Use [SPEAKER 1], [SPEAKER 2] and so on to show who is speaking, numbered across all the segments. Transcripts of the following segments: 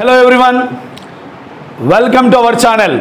[SPEAKER 1] Hello everyone, welcome to our channel.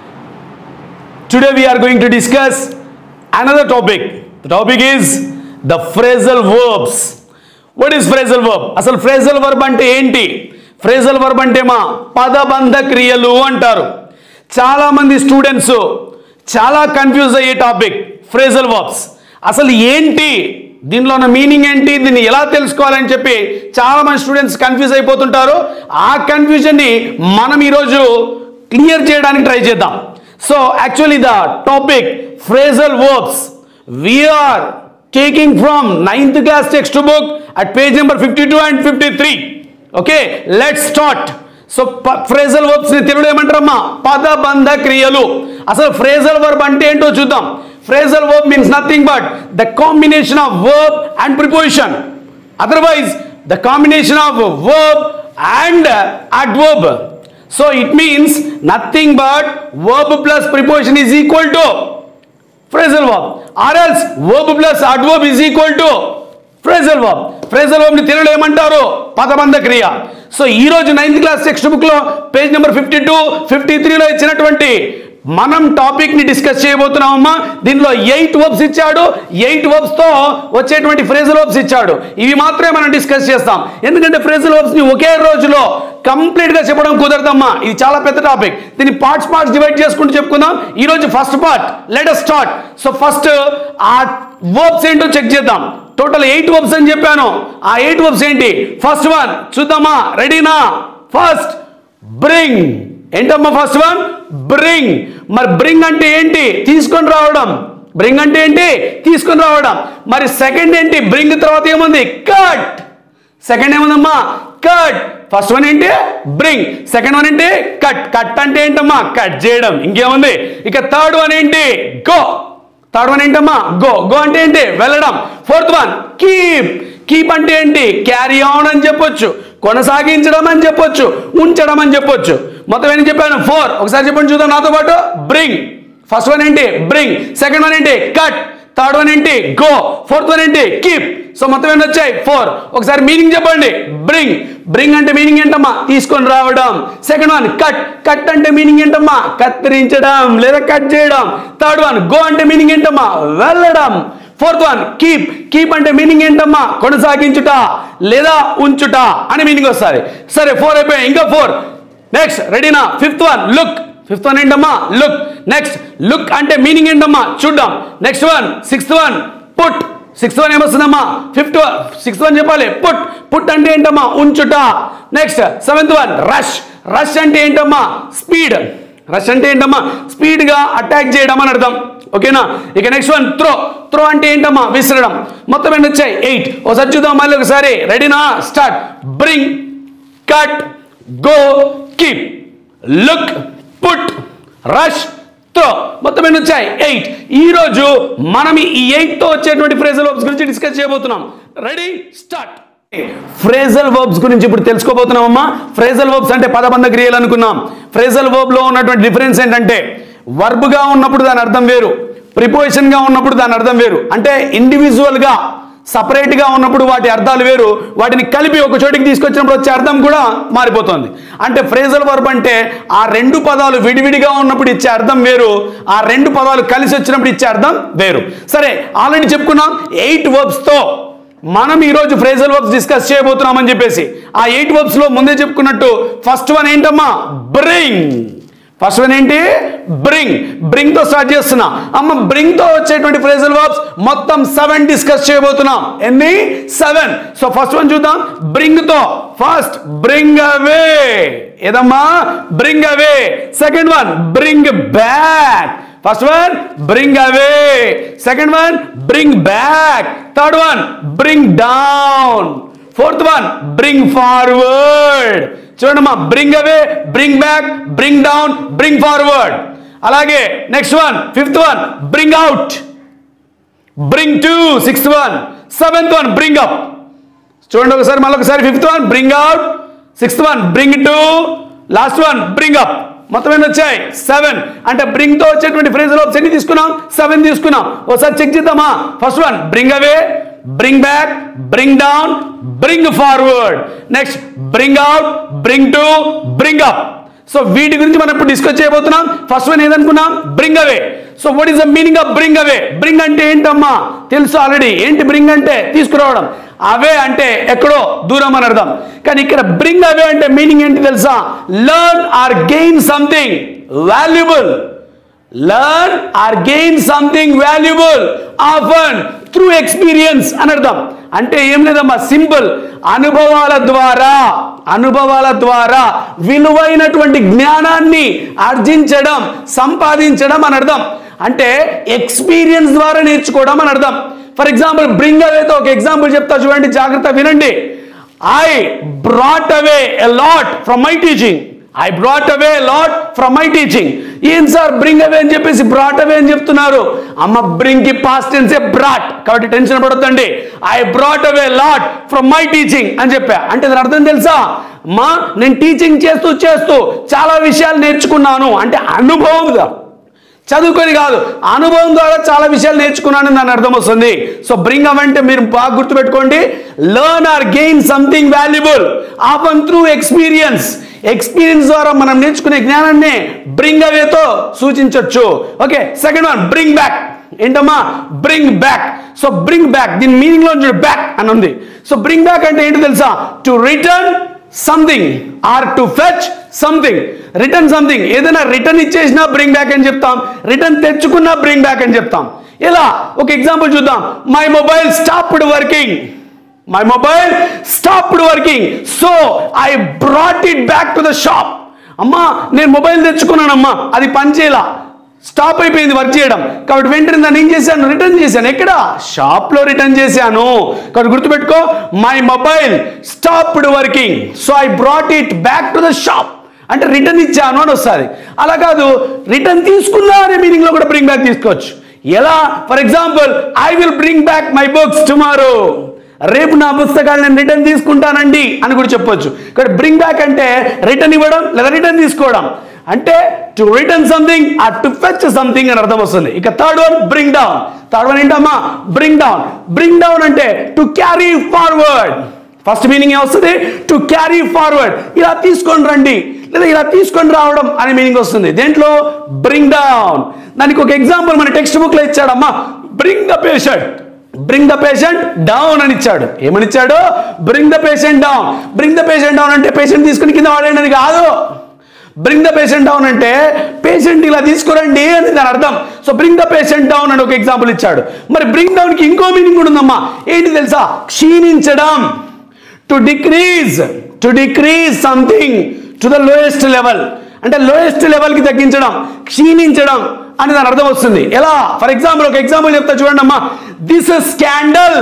[SPEAKER 1] Today we are going to discuss another topic. The topic is the phrasal verbs. What is phrasal verb? అసలు phrasal verb అంటే ఏంటి phrasal verb అంటే మా పదబంధ క్రియలు అంటారు చాలా మంది students చాలా కన్ఫ్యూజ్ అయ్యే టాపిక్ phrasal verbs. అసలు ఏంటి దీనిలో ఉన్న మీనింగ్ ఏంటి దీన్ని ఎలా తెలుసుకోవాలని చెప్పి చాలా మంది స్టూడెంట్స్ కన్ఫ్యూజ్ అయిపోతుంటారు ఆ కన్ఫ్యూజన్ని మనం ఈరోజు క్లియర్ చేయడానికి ట్రై చేద్దాం so actually the topic phrasal verbs we are taking from ninth class textbook at page number fifty two and fifty three okay let start so phrasal verbs ని తెలుగులో ఏమంటారమ్మా పదబంధ క్రియలు అసలు phrasal verb అంటే ఏంటో చూద్దాం phrasal verb means nothing but the combination of verb and preposition otherwise the combination of verb and adverb so it means nothing but verb plus preposition is equal to phrasal verb or else verb plus adverb is equal to phrasal verb phrasal verb ని తెలుగులో ఏమంటారు పదబంధ క్రియ so ఈ రోజు ninth class text book లో page number fifty two fifty త్రీలో ఇచ్చినటువంటి మనం టాపిక్ ని డిస్కస్ చేయబోతున్నామమ్మా దీనిలో ఎయిట్ వర్బ్స్ ఇచ్చాడు ఎయిట్ వర్బ్స్ తో వచ్చేటువంటి ఫ్రేజల్ వర్బ్స్ ఇచ్చాడు ఇవి మాత్రమే మనం డిస్కస్ చేస్తాం ఎందుకంటే ఫ్రేజల్ వర్బ్స్ ని ఒకే రోజులో కంప్లీట్ గా చెప్పడం కుదరదమ్మా ఇది చాలా పెద్ద టాపిక్ దీన్ని పార్ట్స్ పార్ట్స్ డివైడ్ చేసుకుంటూ చెప్పుకుందాం ఈ రోజు first part let us start so first ఆ వర్బ్స్ ఏంటో చెక్ చేద్దాం టోటల్ ఎయిట్ వర్బ్స్ అని చెప్పాను ఆ ఎయిట్ వర్బ్స్ ఏంటి ఫస్ట్ వన్ చూద్దామా రెడీనా ఫస్ట్ బ్రింగ్ ఏంటమ్మా ఫస్ట్ వన్ బ్రింగ్ మరి బ్రింగ్ అంటే ఏంటి తీసుకొని రావడం బ్రింగ్ అంటే ఏంటి తీసుకొని రావడం మరి సెకండ్ ఏంటి బ్రింగ్ తర్వాత ఏముంది కట్ సెకండ్ ఏముందమ్మా కట్ ఫస్ట్ వన్ ఏంటి బ్రింగ్ సెకండ్ వన్ ఏంటి కట్ కట్ అంటే ఏంటమ్మా కట్ చేయడం ఇంకేముంది ఇక థర్డ్ వన్ ఏంటి గో థర్డ్ వన్ ఏంటమ్మా గో గో అంటే ఏంటి వెళ్ళడం ఫోర్త్ వన్ కీప్ కీప్ అంటే ఏంటి క్యారీ ఆన్ అని చెప్పొచ్చు కొనసాగించడం అని చెప్పొచ్చు ఉంచడం అని చెప్పొచ్చు మొత్తం ఏం చెప్పాను ఫోర్ ఒకసారి చెప్పండి చూద్దాం నాతో పాటు బ్రింగ్ ఫస్ట్ వన్ ఏంటి బ్రింగ్ సెకండ్ వన్ ఏంటి కట్ థర్డ్ వన్ ఏంటి గో ఫోర్త్ వన్ ఏంటి కీప్ సో మొత్తం ఎన్ని వచ్చాయి ఫోర్ ఒకసారి మీనింగ్ చెప్పండి బ్రింగ్ బ్రింగ్ అంటే మీనింగ్ ఏంటమ్మా తీసుకొని రావడం సెకండ్ వన్ కట్ కట్ అంటే మీనింగ్ ఏంటమ్మా కత్తిరించడం లేదా కట్ చేయడం థర్డ్ వన్ గో అంటే మీనింగ్ ఏంటమ్మా వెళ్ళడం ఫోర్త్ వన్ కీప్ కీప్ అంటే మీనింగ్ ఏంటమ్మా కొనసాగించుట లేదా ఉంచుట అని మీనింగ్ వస్తుంది సరే ఫోర్ అయిపోయాయి ఇంకా ఫోర్ నెక్స్ట్ రెడీనా fifth one look fifth one ఏంటమ్మా లుక్ నెక్స్ట్ లుక్ అంటే మీనింగ్ ఏంటమ్మా చూద్దాం next one sixth one put sixth one ఏమొస్తుందమ్మా ఫిఫ్త్ వన్ సిక్స్త్ వన్ చెప్పాలి పుట్ పుట్ అంటే ఏంటమ్మా ఉంచుట next seventh one rush rush అంటే ఏంటమ్మా స్పీడ్ రష్ అంటే ఏంటమ్మా స్పీడ్గా అటాక్ చేయడం అని అర్థం ఓకేనా ఇక నెక్స్ట్ వన్ త్రో త్రో అంటే ఏంటమ్మా విసరడం మొత్తం ఎన్ని వచ్చాయి ఎయిట్ ఒకసారి చూద్దాం మళ్ళీ ఒకసారి రెడీనా start bring cut go keep look put rush throw మొత్తం ఎన్ని వచ్చాయి ఎయిట్ ఈ రోజు మనం ఈ ఎయిట్ తో వచ్చేటువంటి ఫ్రేజల్ వర్బ్స్ గురించి డిస్కస్ చేయబోతున్నాం రెడీ స్టార్ట్ ఫ్రేజల్ వర్బ్స్ గురించి ఇప్పుడు తెలుసుకోబోతున్నామమ్మా ఫ్రేజల్ వర్బ్స్ అంటే పదబంధ క్రియలు అనుకున్నాం ఫ్రేజల్ వర్బ్ లో ఉన్నటువంటి డిఫరెన్స్ ఏంటంటే వర్బ్ గా ఉన్నప్పుడు దాని అర్థం వేరు ప్రిపోజిషన్ గా ఉన్నప్పుడు దాని అర్థం వేరు అంటే ఇండివిజువల్ గా సపరేట్ గా ఉన్నప్పుడు వాటి అర్థాలు వేరు వాటిని కలిపి ఒక చోటికి తీసుకొచ్చినప్పుడు వచ్చే అర్థం కూడా మారిపోతుంది అంటే ఫ్రేజల్ వర్బ్ అంటే ఆ రెండు పదాలు విడివిడిగా ఉన్నప్పుడు ఇచ్చే అర్థం వేరు ఆ రెండు పదాలు కలిసి వచ్చినప్పుడు ఇచ్చే అర్థం వేరు సరే ఆల్రెడీ చెప్పుకున్నాం ఎయిట్ వర్బ్స్ తో మనం ఈరోజు ఫ్రేజల్ వర్బ్స్ డిస్కస్ చేయబోతున్నామని చెప్పేసి ఆ ఎయిట్ వర్బ్స్ లో ముందే చెప్పుకున్నట్టు ఫస్ట్ వన్ ఏంటమ్మా బ్రింగ్ ఫస్ట్ వన్ ఏంటి బ్రింగ్ బ్రింగ్ తో స్టార్ట్ చేస్తున్నా అమ్మ బ్రింగ్ తో వచ్చేటువంటి ఫ్రేజల్ వర్బ్స్ మొత్తం సెవెన్ డిస్కస్ చేయబోతున్నాం ఎన్ని సెవెన్ సో ఫస్ట్ వన్ చూద్దాం బ్రింగ్ తో ఫస్ట్ బ్రింగ్ అవే ఏదమ్మా bring away second one bring back first one bring away second one bring back third one bring down fourth one bring forward చూడమ్మా bring away bring back bring down bring forward అలాగే next one fifth one bring out bring to sixth one seventh one bring up చూడండి ఒకసారి మళ్ళీ ఒకసారి fifth one bring out sixth one bring to last one bring up మొత్తం ఎన్ని వచ్చాయి seven అంటే bring తో వచ్చేటువంటి ఫ్రేజ్ వర్బ్స్ ఎన్ని తీసుకున్నాం సెవెన్ తీసుకున్నాం ఒకసారి చెక్ చేద్దామా first one bring away bring back bring down bring forward next bring out bring to bring up so వీటి గురించి మనం ఇప్పుడు డిస్కస్ చేయబోతున్నాం ఫస్ట్ వన్ ఏదనుకున్నాం bring away so what is the meaning of bring away bring అంటే ఏంటమ్మా తెలుసు already ఏంటి బ్రింగ్ అంటే తీసుకురావడం అవే అంటే ఎక్కడో దూరం అని అర్థం కానీ ఇక్కడ బ్రింగ్ అవే అంటే మీనింగ్ ఏంటి తెలుసా learn or gain something valuable learn or gain something valuable often through experience అని అర్థం అంటే ఏం లేదమ్మా సింపుల్ అనుభవాల ద్వారా అనుభవాల ద్వారా విలువైనటువంటి జ్ఞానాన్ని ఆర్జించడం సంపాదించడం అని అర్థం అంటే ఎక్స్పీరియన్స్ ద్వారా నేర్చుకోవడం అని అర్థం ఫర్ ఎగ్జాంపుల్ బ్రింగ్ అవేతో ఒక ఎగ్జాంపుల్ చెప్తా చూడండి జాగ్రత్త వినండి I brought away a lot from my teaching I brought away lot from my teaching ఏం సార్ బ్రింగ్ అవే అని చెప్పేసి బ్రాట్ అవే అని చెప్తున్నారు అమ్మ బ్రింగ్ కి పాస్ట్ టెన్సే బ్రాట్ కాబట్టి టెన్షన్ పడొద్దండి I brought away lot from my teaching అని చెప్పా అంటే దాని అర్థం తెలుసా అమ్మా నేను టీచింగ్ చేస్తూ చేస్తూ చాలా విషయాలు నేర్చుకున్నాను అంటే అనుభవంగా చదువుకొని కాదు అనుభవం ద్వారా చాలా విషయాలు నేర్చుకున్నాను దాని అర్థం వస్తుంది సో బ్రింగ్ అవంటే మీరు బాగా గుర్తుపెట్టుకోండి learn or gain something valuable often through experience experience ద్వారా మనం నేర్చుకునే జ్ఞానాన్ని బ్రింగ్ అవేతో సూచించవచ్చు okay second one bring back ఏంటమ్మా bring back so bring back దీని మీనింగ్ లో బ్యాక్ అని ఉంది సో బ్రింగ్ బ్యాక్ అంటే ఏంటి తెలుసా to return something or to fetch something return something ఏదైనా రిటర్న్ ఇచ్చేసినా బ్రింగ్ బ్యాక్ అని చెప్తాం రిటర్న్ తెచ్చుకున్నా బ్రింగ్ బ్యాక్ అని చెప్తాం ఇలా ఒక ఎగ్జాంపుల్ చూద్దాం my mobile stopped working my mobile stopped working so I brought it back to the shop అమ్మా నేను మొబైల్ తెచ్చుకున్నానమ్మా అది పనిచేయలా స్టాప్ అయిపోయింది వర్క్ చేయడం కాబట్టి వెంటనే దాన్ని ఏం చేశాను రిటర్న్ చేశాను ఎక్కడ షాప్ లో రిటర్న్ చేశాను కాబట్టి గుర్తుపెట్టుకో my mobile stopped working so I brought it back to the shop అంటే రిటర్న్ ఇచ్చాను అని వస్తుంది అలా కాదు రిటర్న్ తీసుకున్నా అనే మీనింగ్ లో కూడా బ్రింగ్ బ్యాక్ తీసుకోవచ్చు ఎలా for example I will bring back my books tomorrow రేపు నా పుస్తకాలు నేను రిటర్న్ తీసుకుంటానండి అని కూడా చెప్పొచ్చు ఇక్కడ బ్రింగ్ బ్యాక్ అంటే రిటర్న్ ఇవ్వడం లేదా రిటర్న్ తీసుకోవడం అంటే to return something or to fetch something అని అర్థం వస్తుంది ఇక third one bring down third one ఏంటమ్మా బ్రింగ్ డౌన్ బ్రింగ్ డౌన్ అంటే to carry forward first meaning వస్తుంది టు క్యారీ ఫార్వర్డ్ ఇలా తీసుకొని రండి లేదా ఇలా తీసుకొని రావడం అనే మీనింగ్ వస్తుంది దేంట్లో బ్రింగ్ డౌన్ దానికి ఒక ఎగ్జాంపుల్ మన టెక్స్ట్ బుక్ లో ఇచ్చాడమ్మా bring the patient bring the patient down అని ఇచ్చాడు ఏమని ఇచ్చాడు bring the patient down bring the patient down అంటే పేషెంట్ తీసుకుని కింద వాడేది కాదు బ్రింగ్ ద పేషెంట్ డౌన్ అంటే పేషెంట్ ఇలా తీసుకురండి అని దాని అర్థం so bring the patient down అని ఒక ఎగ్జాంపుల్ ఇచ్చాడు మరి బ్రింగ్ డౌన్ కి ఇంకో మీనింగ్ కూడా ఉందమ్మా ఏంటి తెలుసా క్షీణించడం to decrease to decrease something to the lowest level అంటే లోయెస్ట్ లెవెల్ కి తగ్గించడం క్షీణించడం అని దాని అర్థం వస్తుంది ఎలా ఫర్ ఎగ్జాంపుల్ ఒక ఎగ్జాంపుల్ చెప్తా చూడండి అమ్మా this scandal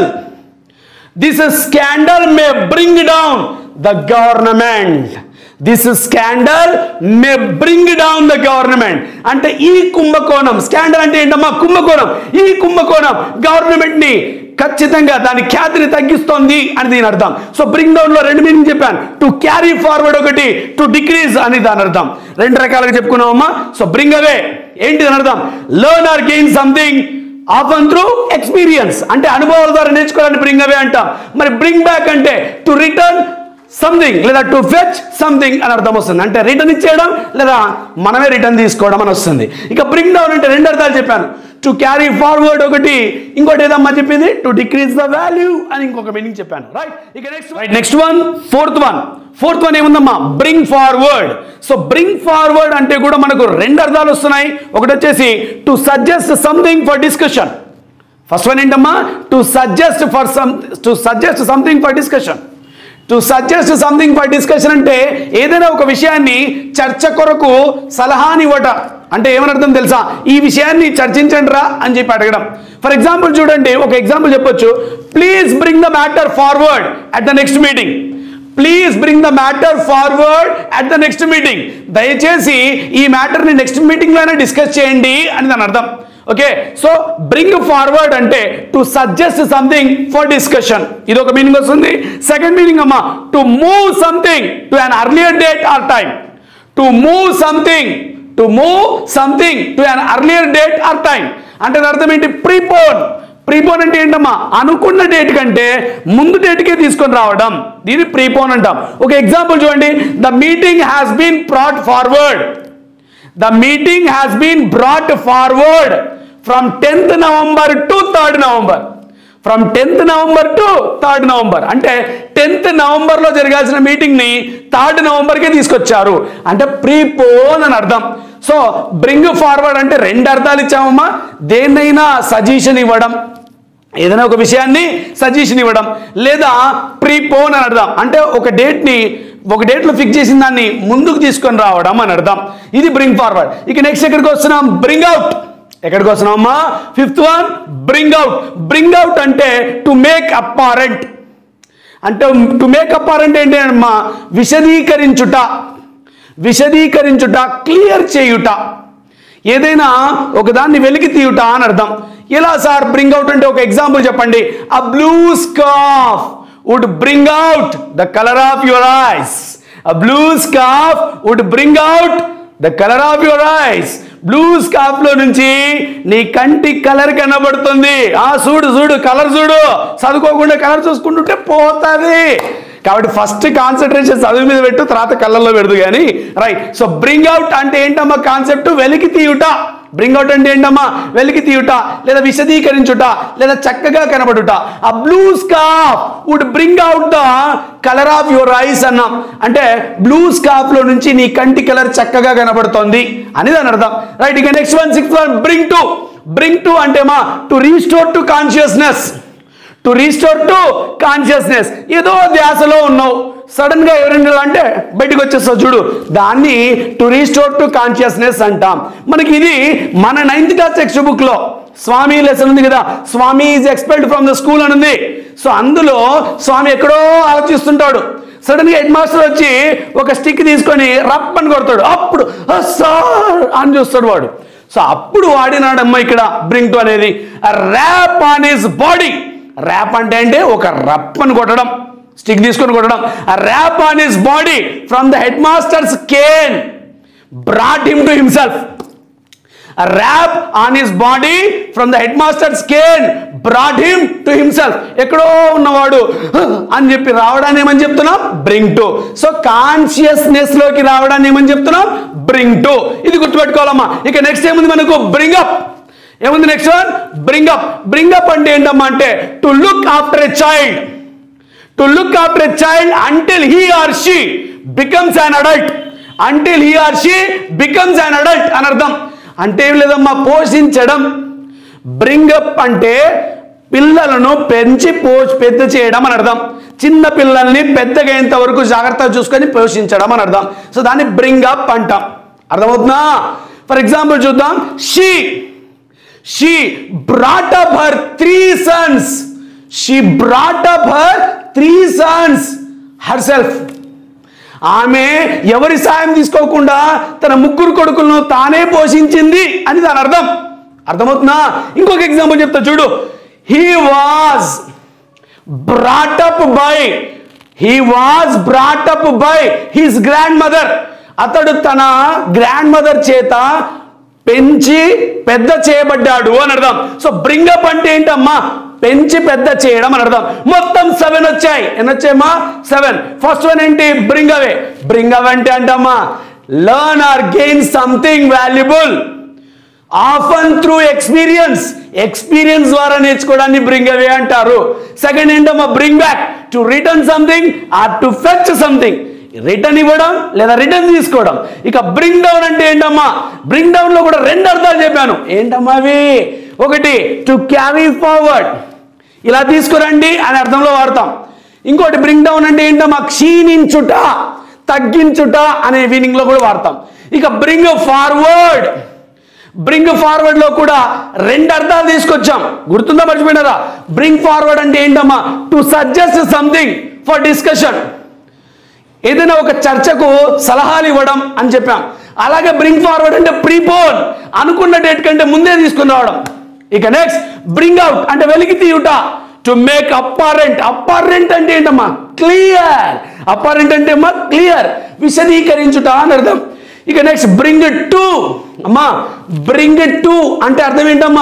[SPEAKER 1] this scandal may bring down the government this scandal may bring down the government అంటే ఈ కుంభకోణం స్కాండల్ అంటే ఏంటమ్మా కుంభకోణం ఈ కుంభకోణం గవర్నమెంట్ ని ఖచ్చితంగా దాని ఖ్యాతిని తగ్గిస్తోంది అని దీని అర్థం సో బ్రింగ్ డౌన్ లో రెండు మీనింగ్ చెప్పాను టు క్యారీ ఫార్వర్డ్ ఒకటి టు డిక్రీజ్ అని దాని అర్థం రెండు రకాలుగా చెప్పుకున్నామమ్మా సో బ్రింగ్ అవే ఏంటి దాని అర్థం learn or gain something often through experience అంటే అనుభవాల ద్వారా నేర్చుకోవాలని బ్రింగ్ అవే అంటాం మరి బ్రింగ్ బ్యాక్ అంటే టు రిటర్న్ సంథింగ్ లేదా టు ఫెచ్ సంథింగ్ అని అర్థం వస్తుంది అంటే రిటర్న్ ఇచ్చేయడం లేదా మనమే రిటర్న్ తీసుకోవడం అని వస్తుంది ఇక బ్రింగ్ డౌన్ అంటే రెండు అర్థాలు చెప్పాను టు క్యారీ ఫార్వర్డ్ ఒకటి ఇంకోటి ఏదమ్మా చెప్పింది టు డిక్రీజ్ ద వాల్యూ అని ఇంకొక మీనింగ్ చెప్పాను రైట్ ఇక next right next one fourth one fourth one ఏముందమ్మా bring forward so bring forward అంటే కూడా మనకు రెండు అర్థాలు వస్తున్నాయి ఒకటి వచ్చేసి to suggest something for discussion first one ఏంటమ్మా to suggest for some to suggest something for discussion to suggest something for discussion అంటే ఏదైనా ఒక విషయాన్ని చర్చ కొరకు సలహానివ్వట అంటే ఏమని అర్థం తెలుసా ఈ విషయాన్ని చర్చించండి రా అని చెప్పి అడగడం ఫర్ ఎగ్జాంపుల్ చూడండి ఒక ఎగ్జాంపుల్ చెప్పొచ్చు please bring the matter forward at the next meeting please bring the matter forward at the next meeting దయచేసి ఈ మ్యాటర్ని నెక్స్ట్ మీటింగ్లోనే డిస్కస్ చేయండి అని దాని అర్థం ఓకే సో బ్రింగ్ ఫార్వర్డ్ అంటే to suggest something for discussion ఇది ఒక మీనింగ్ వస్తుంది సెకండ్ మీనింగ్ అమ్మా to move something to an earlier date or time to move something to move something to an earlier date or time అంటే దాని అర్థం ఏంటి prepone prepone అంటే ఏంటమ్మా అనుకున్న డేట్ కంటే ముందు డేట్కే తీసుకొని రావడం దీన్ని ప్రీపోన్ అంటాం ఒక ఎగ్జాంపుల్ చూడండి the meeting has been brought forward the meeting has been brought forward from tenth November to third November from tenth November to third November అంటే టెన్త్ నవంబర్లో జరగాల్సిన మీటింగ్ని థర్డ్ నవంబర్కే తీసుకొచ్చారు అంటే ప్రీపోన్ అని అర్థం సో బ్రింగ్ ఫార్వర్డ్ అంటే రెండు అర్థాలు ఇచ్చామమ్మా దేన్నైనా సజెషన్ ఇవ్వడం ఏదైనా ఒక విషయాన్ని సజెషన్ ఇవ్వడం లేదా ప్రీపోన్ అని అర్థం అంటే ఒక డేట్ని ఒక డేట్లో ఫిక్స్ చేసిన దాన్ని ముందుకు తీసుకొని రావడం అని అర్థం ఇది బ్రింగ్ ఫార్వర్డ్ ఇక నెక్స్ట్ ఎక్కడికి వస్తున్నాం బ్రింగ్ అవుట్ ఎక్కడికి వస్తున్నామమ్మా fifth one bring out bring out అంటే టు మేక్ అప్పారెంట్ అంటే టు మేక్ అప్పారెంట్ ఏంటి అమ్మా విశదీకరించుట విశదీకరించుట క్లియర్ చేయుట ఏదైనా ఒకదాన్ని వెలికి తీయుట అని అర్థం ఎలా సార్ బ్రింగ్ అవుట్ అంటే ఒక ఎగ్జాంపుల్ చెప్పండి a blue scarf would bring out the colour of your eyes a blue scarf would bring out the colour of your eyes blue scarf లో నుంచి నీ కంటి కలర్ కనబడుతుంది ఆ చూడు చూడు కలర్ చూడు చదువుకోకుండా కలర్ చూసుకుంటుంటే పోతుంది కాబట్టి ఫస్ట్ కాన్సన్ట్రేషన్ చదువు మీద పెట్టు తర్వాత కళ్ళల్లో పెడదు కానీ రైట్ సో బ్రింగ్ అవుట్ అంటే ఏంటమ్మా కాన్సెప్ట్ వెలికి తీయుట బ్రింగ్ అవుట్ అంటే ఏంటమ్మా వెలికి తీయుట లేదా విశదీకరించుట లేదా చక్కగా కనబడుట a blue scarf would bring out the colour of your eyes అన్నాం అంటే బ్లూ స్కాఫ్ లో నుంచి నీ కంటి కలర్ చక్కగా కనబడుతోంది అని దాని అర్థం రైట్ ఇక next one sixth one bring to bring to అంటే మా to restore to consciousness to restore to consciousness ఏదో ధ్యాసలో ఉన్నావు సడన్ గా ఎవరైనా అంటే బయటకు వచ్చేస్తావు చూడు దాన్ని టు రీస్టోర్ టు కాన్షియస్నెస్ అంటాం మనకి ఇది మన నైన్త్ క్లాస్ టెక్స్ట్ బుక్ లో స్వామి లెసన్ ఉంది కదా Swami is expelled from the school అని ఉంది సో అందులో స్వామి ఎక్కడో ఆలోచిస్తుంటాడు సడన్ గా హెడ్ మాస్టర్ వచ్చి ఒక స్టిక్ తీసుకొని రప్ అని కొడతాడు అప్పుడు "ఆ, సార్ అని చూస్తాడు వాడు సో అప్పుడు వాడినాడమ్మా ఇక్కడ బ్రింగ్ టు అనేది rap on his body rap అంటే అంటే ఒక రప్ అని కొట్టడం స్టిక్ తీసుకొని కొట్టడం rap on his body from the head master's cane brought him to himself rap on his body from the head master's cane brought him to himself ఎక్కడో ఉన్నవాడు "హ్" అని చెప్పి రావడాన్ని ఏమని చెప్తున్నాం బ్రింగ్ టు సో కాన్షియస్నెస్ లోకి రావడాన్ని ఏమని చెప్తున్నాం బ్రింగ్ టు ఇది గుర్తుపెట్టుకోవాలమ్మా ఇక నెక్స్ట్ ఏముంది మనకు బ్రింగ్ అప్ ఏముంది next one bring up bring up అంటే ఏంటమ్మా అంటే to look after a child to look after a child until he or she becomes an adult until he or she becomes an adult అని అర్థం అంటే ఏం లేదమ్మా పోషించడం బ్రింగ్ అప్ అంటే పిల్లలను పెంచి పోష్ పెద్ద చేయడం అని అర్థం చిన్న పిల్లల్ని పెద్దగా అయ్యేంత వరకు జాగ్రత్తగా చూసుకొని పోషించడం అని అర్థం సో దాన్ని బ్రింగ్ అప్ అంటాం అర్థమవుతుందా ఫర్ ఎగ్జాంపుల్ చూద్దాం she she brought up her three sons she brought up her three sons herself ఆమె ఎవరి సాయం తీసుకోకుండా తన ముగ్గురు కొడుకులను తానే పోషించింది అని దాని అర్థం అర్థమవుతుందా ఇంకొక ఎగ్జాంపుల్ చెప్తా చూడు he was brought up by he was brought up by his grandmother అతడు తన గ్రాండ్ మదర్ చేత పెంచి పెద్ద చేయబడ్డాడు అని అర్థం సో బ్రింగప్ అంటే ఏంటమ్మా పెంచి పెద్ద చేయడం అని అర్థం మొత్తం సెవెన్ వచ్చాయి ఎన్ని వచ్చాయమ్మా సెవెన్ ఫస్ట్ వన్ ఏంటి బ్రింగ్ అవే బ్రింగ్ అవే అంటే అంటమ్మా learn or gain something valuable often through experience experience ద్వారా నేర్చుకోవడాన్ని బ్రింగ్ అవే అంటారు సెకండ్ ఏంటమ్మా bring back to return something or to fetch something return ఇవ్వడం లేదా రిటర్న్ తీసుకోవడం ఇక బ్రింగ్ డౌన్ అంటే ఏంటమ్మా బ్రింగ్ డౌన్ లో కూడా రెండు అర్థాలు చెప్పాను ఏంటమ్మా అవి ఒకటి టు క్యారీ ఫార్వర్డ్ ఇలా తీసుకురండి అనే అర్థంలో వాడతాం ఇంకోటి బ్రింగ్ డౌన్ అంటే ఏంటమ్మా క్షీణించుట తగ్గించుట అనే మీనింగ్ లో కూడా వాడతాం ఇక బ్రింగ్ ఫార్వర్డ్ బ్రింగ్ ఫార్వర్డ్ లో కూడా రెండు అర్థాలు తీసుకొచ్చాం గుర్తుందా మర్చిపోయినారా బ్రింగ్ ఫార్వర్డ్ అంటే ఏంటమ్మా to suggest something for discussion ఏదైనా ఒక చర్చకు సలహాలు ఇవ్వడం అని చెప్పాం అలాగే బ్రింగ్ ఫార్వర్డ్ అంటే ప్రీపోన్ అనుకున్న డేట్ కంటే ముందే తీసుకుని రావడం ఇక నెక్స్ట్ బ్రింగ్ అవుట్ అంటే వెలికి తీయుట టు మేక్ అప్పారెంట్ అప్పారెంట్ అంటే ఏంటమ్మా క్లియర్ అప్పారెంట్ అంటే అమ్మా క్లియర్ విశదీకరించుట అని అర్థం ఇక నెక్స్ట్ బ్రింగ్ టు అమ్మా బ్రింగ్ టు అంటే అర్థం ఏంటమ్మా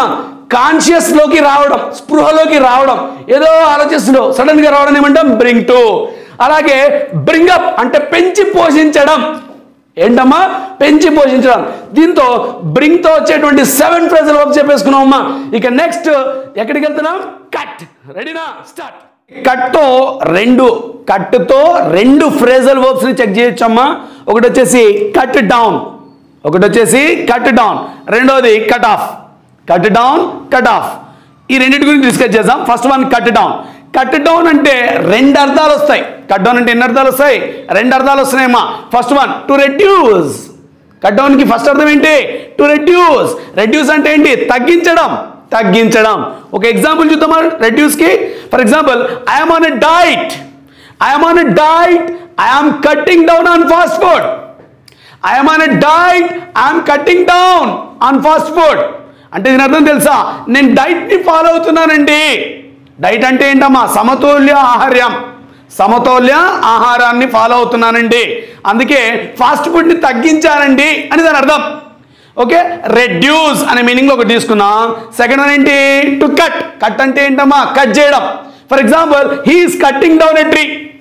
[SPEAKER 1] కాన్షియస్ లోకి రావడం స్పృహలోకి రావడం ఏదో ఆలోచిస్తున్నావు సడన్ గా రావడం ఏమంటాం బ్రింగ్ టు అలాగే బ్రింగ్ అప్ అంటే పెంచి పోషించడం ఏంటమ్మా పెంచి పోషించడం దీంతో బ్రింగ్ తో వచ్చేటువంటి సెవెన్ ఫ్రేజల్ వర్క్ చెప్పేసుకున్నాం అమ్మా ఇక నెక్స్ట్ ఎక్కడికి వెళ్తున్నాం కట్ రెడీనా స్టార్ట్ కట్తో రెండు కట్తో రెండు ఫ్రేజల్ వర్బ్స్ ని చెక్ చేయొచ్చమ్మా ఒకటి వచ్చేసి కట్ డౌన్ ఒకటి వచ్చేసి కట్ డౌన్ రెండోది cut off cut down cut off ఈ రెండింటి గురించి డిస్కస్ చేద్దాం first one cut down cut down అంటే రెండు అర్థాలు వస్తాయి కట్ డౌన్ అంటే ఎన్ని అర్థాలు వస్తాయి రెండు అర్థాలు వస్తున్నాయమ్మా first one to reduce cut down కి ఫస్ట్ అర్థం ఏంటి టు రెడ్యూస్ రెడ్యూస్ అంటే ఏంటి తగ్గించడం తగ్గించడం ఒక ఎగ్జాంపుల్ చూద్దామా రెడ్యూస్ కి for example I'm on a diet I'm on a diet I'm cutting down on fast food I'm on a diet I'm cutting down on fast food అంటే దీని అర్థం తెలుసా నేను డైట్ ని ఫాలో అవుతున్నానండి డైట్ అంటే ఏంటమ్మా సమతుల్య ఆహార్యం సమతుల్య ఆహారాన్ని ఫాలో అవుతున్నానండి అందుకే ఫాస్ట్ ఫుడ్ ని తగ్గించానండి అని దాని అర్థం ఓకే రెడ్యూస్ అనే మీనింగ్ ఒకటి తీసుకున్నాం సెకండ్ వన్ ఏంటి టు కట్ కట్ అంటే ఏంటమ్మా కట్ చేయడం for example he's cutting down a tree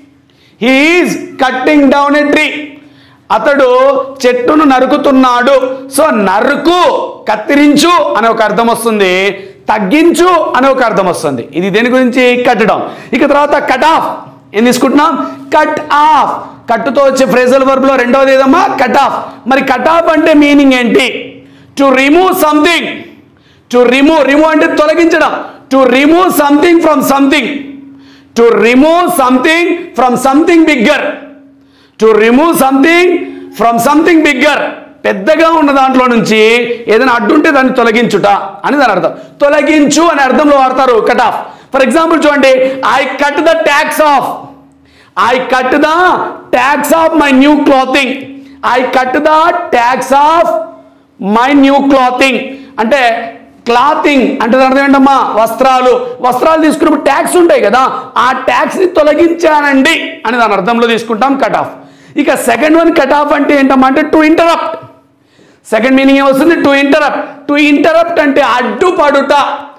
[SPEAKER 1] he's cutting down a tree అతడు చెట్టును నరుకుతున్నాడు సో నరుకు కత్తిరించు అనే ఒక అర్థం వస్తుంది తగ్గించు అనే ఒక అర్థం వస్తుంది ఇది దేని గురించి కట్టడం ఇక తర్వాత కట్ ఆఫ్ ఏం తీసుకుంటున్నాం కట్ ఆఫ్ కట్టుతో వచ్చే ఫ్రేజల్ వర్బ్ లో రెండవది ఏదమ్మా కట్ ఆఫ్ మరి కట్ ఆఫ్ అంటే మీనింగ్ ఏంటి to remove something to remove remove అంటే తొలగించడం to remove something from something to remove something from something bigger to remove something from something bigger పెద్దగా ఉన్న దాంట్లో నుంచి ఏదైనా అడ్డుంటే దాన్ని తొలగించుట అని దాని అర్థం తొలగించు అనే అర్థంలో వాడతారు కట్ ఆఫ్ ఫర్ ఎగ్జాంపుల్ చూడండి I cut the tax off I cut the tax off my new clothing I cut the tax off my new clothing అంటే క్లాతింగ్ అంటే దాని అర్థం ఏంటమ్మా వస్త్రాలు వస్త్రాలు తీసుకున్నప్పుడు ట్యాక్స్ ఉంటాయి కదా ఆ ట్యాక్స్ ని తొలగించానండి అని దాని అర్థంలో తీసుకుంటాం కట్ ఆఫ్ ఇక సెకండ్ వన్ కట్ ఆఫ్ అంటే ఏంటమ్మా అంటే టు ఇంటరప్ట్ సెకండ్ మీనింగ్ ఏమొస్తుంది టు ఇంటరప్ట్ టు ఇంటరప్ట్ అంటే అడ్డుపడుట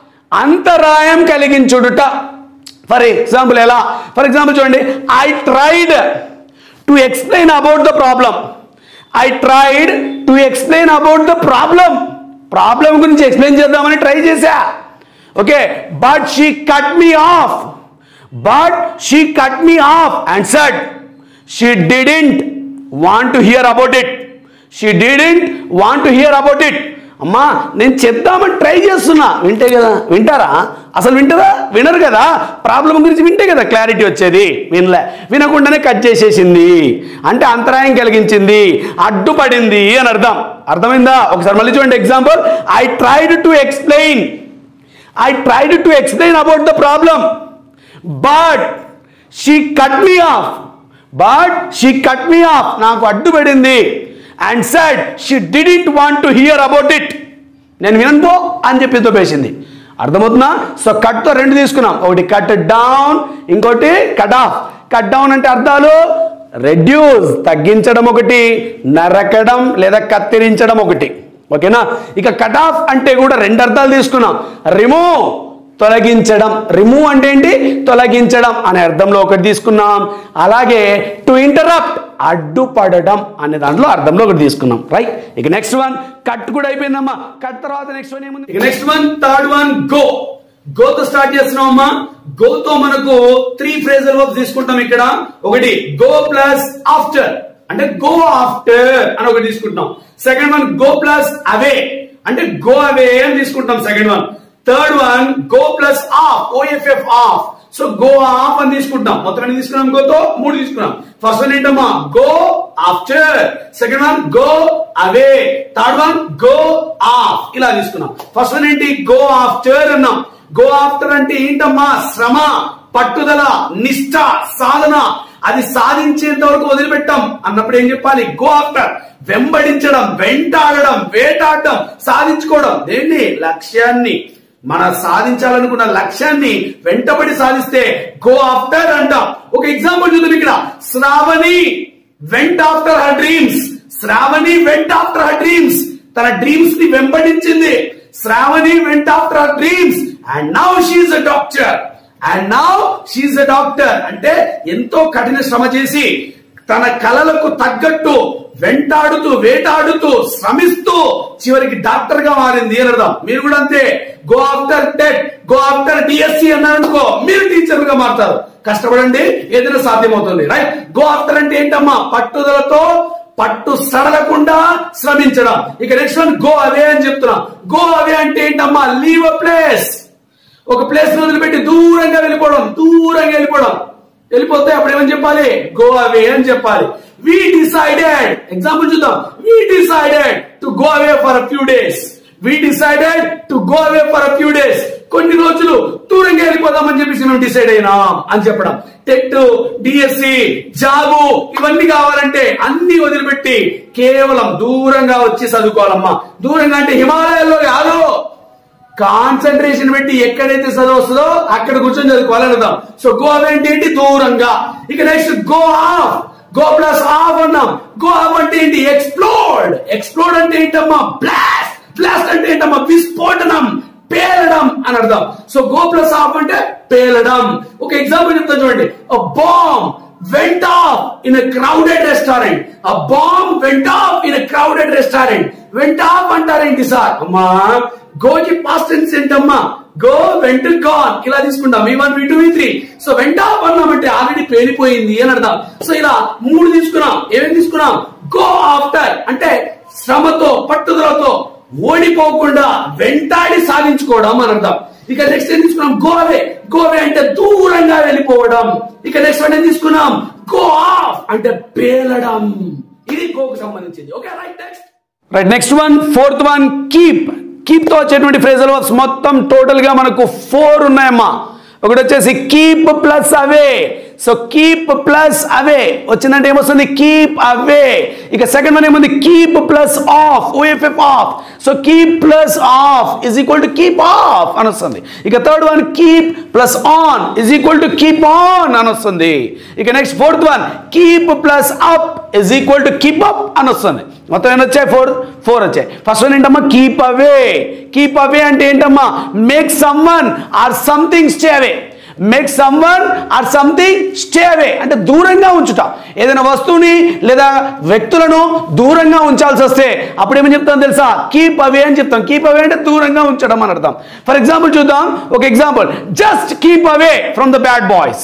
[SPEAKER 1] అంతరాయం కలిగించుడుట ఫర్ ఎగ్జాంపుల్ ఎలా ఫర్ ఎగ్జాంపుల్ చూడండి I tried to explain about the problem I tried to explain about the problem problem గురించి ఎక్స్ప్లెయిన్ చేద్దామని ట్రై చేశా okay but she cut me off but she cut me off and said she didn't want to hear about it she didn't want to hear about it అమ్మా నేను చెప్దామని try చేస్తున్నా వింటే కదా వింటారా అసలు వింటారా వినరు కదా ప్రాబ్లం గురించి వింటే కదా క్లారిటీ వచ్చేది వినలే వినకుండానే కట్ చేసేసింది అంటే అంతరాయం కలిగించింది అడ్డుపడింది అని అర్థం అర్థమైందా ఒకసారి మళ్ళీ చూడండి example I tried to explain I tried to explain about the problem but she cut me off but she cut me off నాకు అడ్డుపడింది and said she didn't want to hear about it నేను వినను అని చెప్పి తోపేసింది అర్థమవుతుందా so కట్తో రెండు తీసుకున్నాం ఒకటి కట్ డౌన్ ఇంకోటి కట్ ఆఫ్ కట్ డౌన్ అంటే అర్థాలు రెడ్యూస్ తగ్గించడం ఒకటి నరకడం లేదా కత్తిరించడం ఒకటి ఓకేనా ఇక కట్ ఆఫ్ అంటే కూడా రెండు అర్థాలు తీసుకున్నాం రిమూవ్ తొలగించడం రిమూవ్ అంటే ఏంటి తొలగించడం అనే అర్థంలో ఒకటి తీసుకున్నాం అలాగే టు ఇంటరప్ట్ అడ్డుపడడం అనే దాంట్లో అర్థంలో ఒకటి తీసుకున్నాం రైట్ ఇక నెక్స్ట్ వన్ కట్ కూడా అయిపోయిందమ్మా కట్ తర్వాత నెక్స్ట్ వన్ ఏముంది ఇక next one third one go గోతో స్టార్ట్ చేస్తున్నాం అమ్మా గోతో మనకు త్రీ ఫ్రేజల్ వర్బ్స్ తీసుకుంటాం ఇక్కడ ఒకటి గో ప్లస్ ఆఫ్టర్ అంటే గో ఆఫ్టర్ అని ఒకటి తీసుకుంటాం second one go plus away అంటే గో అవే అని తీసుకుంటాం second one third one go plus off O F F off so go off అని తీసుకుంటాం మొత్తం ఎన్ని తీసుకున్నాం గోతో మూడు తీసుకున్నాం ఫస్ట్ వన్ ఏంటమ్మా go after second one go away third one go off ఇలా తీసుకున్నాం ఫస్ట్ వన్ ఏంటి గో ఆఫ్టర్ అన్నాం గో ఆఫ్టర్ అంటే ఏంటమ్మా శ్రమ పట్టుదల నిష్ఠ సాధన అది సాధించేంత వరకు వదిలిపెట్టాం అన్నప్పుడు ఏం చెప్పాలి గో ఆఫ్టర్ వెంబడించడం వెంటాడడం వేటాడడం సాధించుకోవడం దేన్ని లక్ష్యాన్ని మన సాధించాలనుకున్న లక్ష్యాన్ని వెంటబడి సాధిస్తే గో ఆఫ్టర్ అంటాం ఒక ఎగ్జాంపుల్ చూద్దాం ఇక్కడ Shravani went after her dreams Shravani went after her dreams తన డ్రీమ్స్ ని వెంబడించింది Shravani went after her dreams and now she a doctor and now she a doctor అంటే ఎంతో కఠిన శ్రమ చేసి తన కలలకు తగ్గట్టు వెంటాడుతూ వేటాడుతూ శ్రమిస్తూ చివరికి డాక్టర్ గా మారింది అని అర్థం మీరు కూడా అంతే go after TET go after DSC అన్నారనుకో మీరు టీచర్ గా మారుతారు కష్టపడండి ఏదైనా సాధ్యమవుతుంది రైట్ గో ఆఫ్టర్ అంటే ఏంటమ్మా పట్టుదలతో పట్టు సడలకుండా శ్రమించడం ఇక నెక్స్ట్ వన్ గో అవే అని చెప్తున్నాం గో అవే అంటే ఏంటమ్మా లీవ్ అ ప్లేస్ ఒక ప్లేస్ వదిలిపెట్టి దూరంగా వెళ్ళిపోవడం దూరంగా వెళ్ళిపోవడం వెళ్ళిపోతే అప్పుడు ఏమని చెప్పాలి గో అవే అని చెప్పాలి వి డిసైడెడ్ ఎగ్జాంపుల్ చూద్దాం we decided to go away for a few days we decided to go away for a few days కొన్ని రోజులు దూరంగా వెళ్ళిపోదామని చెప్పేసి మేము డిసైడ్ అయినాం అని చెప్పడం టెట్ డిఎస్సి జాబు ఇవన్నీ కావాలంటే అన్ని వదిలిపెట్టి కేవలం దూరంగా వచ్చి చదువుకోవాలమ్మా దూరంగా అంటే హిమాలయాల్లో కాదు కాన్సన్ట్రేషన్ పెట్టి ఎక్కడైతే చదువు వస్తుందో అక్కడ కూర్చొని చదువుకోవాలని అర్థం సో గో అవే అంటే ఏంటి దూరంగా ఇక next go off go plus off అన్నాం గో ఆఫ్ అంటే ఏంటి ఎక్స్ప్లోర్డ్ ఎక్స్ప్లోర్డ్ అంటే ఏంటమ్మా బ్లాస్ట్ బ్లాస్ట్ అంటే ఏంటమ్మా విస్ఫోటనం పేలడం అని అర్థం సో గో ప్లస్ ఆఫ్ అంటే పేలడం ఒక ఎగ్జాంపుల్ చెప్తాను చూడండి bomb went off in a crowded restaurant. A bomb went off in a crowded restaurant. Went off అంటారేంటి సార్ అమ్మా గోకి పాస్ట్ టెన్స్ ఏంటమ్మా గో వెంట గాన్ ఇలా తీసుకుంటాం V one V two V three so went off అన్నామంటే already పేలిపోయింది అని అర్థం సో ఇలా మూడు తీసుకున్నాం ఏమేమి తీసుకున్నాం గో ఆఫ్టర్ అంటే శ్రమతో పట్టుదలతో ఓడిపోకుండా వెంటాడి సాధించుకోవడం అని అర్థం ఇక నెక్స్ట్ ఏం తీసుకున్నాం గోవే గోవే అంటే దూరంగా వెళ్ళిపోవడం ఇక నెక్స్ట్ వన్ ఏం తీసుకున్నాం గో ఆఫ్ అంటే పేలడం ఇది గోకు సంబంధించింది okay right next right next one fourth one keep keep తో వచ్చేటువంటి ఫ్రేజల్ వర్బ్స్ మొత్తం టోటల్ గా మనకు ఫోర్ ఉన్నాయమ్మా ఒకటి వచ్చేసి keep plus away so keep plus away వచ్చిందంటే ఏమొస్తుంది కీప్ అవే ఇక సెకండ్ వన్ ఏముంది keep plus off O F F off so keep plus off is equal to keep off అని వస్తుంది ఇక third one keep plus on is equal to keep on అని వస్తుంది ఇక next fourth one keep plus up is equal to keep up అని వస్తుంది మొత్తం ఎన్ని వచ్చాయి ఫోర్ ఫోర్ వచ్చాయి ఫస్ట్ వన్ ఏంటమ్మా కీప్ అవే కీప్ అవే అంటే ఏంటమ్మా make someone or something stay away make someone or something stay away అంటే దూరంగా ఉంచుట ఏదైనా వస్తువుని లేదా వ్యక్తులను దూరంగా ఉంచాల్సి వస్తే అప్పుడు ఏమని చెప్తాం తెలుసా కీప్ అవే అని చెప్తాం కీప్ అవే అంటే దూరంగా ఉంచడం అని అర్థం ఫర్ ఎగ్జాంపుల్ చూద్దాం ఒక example just keep away from the bad boys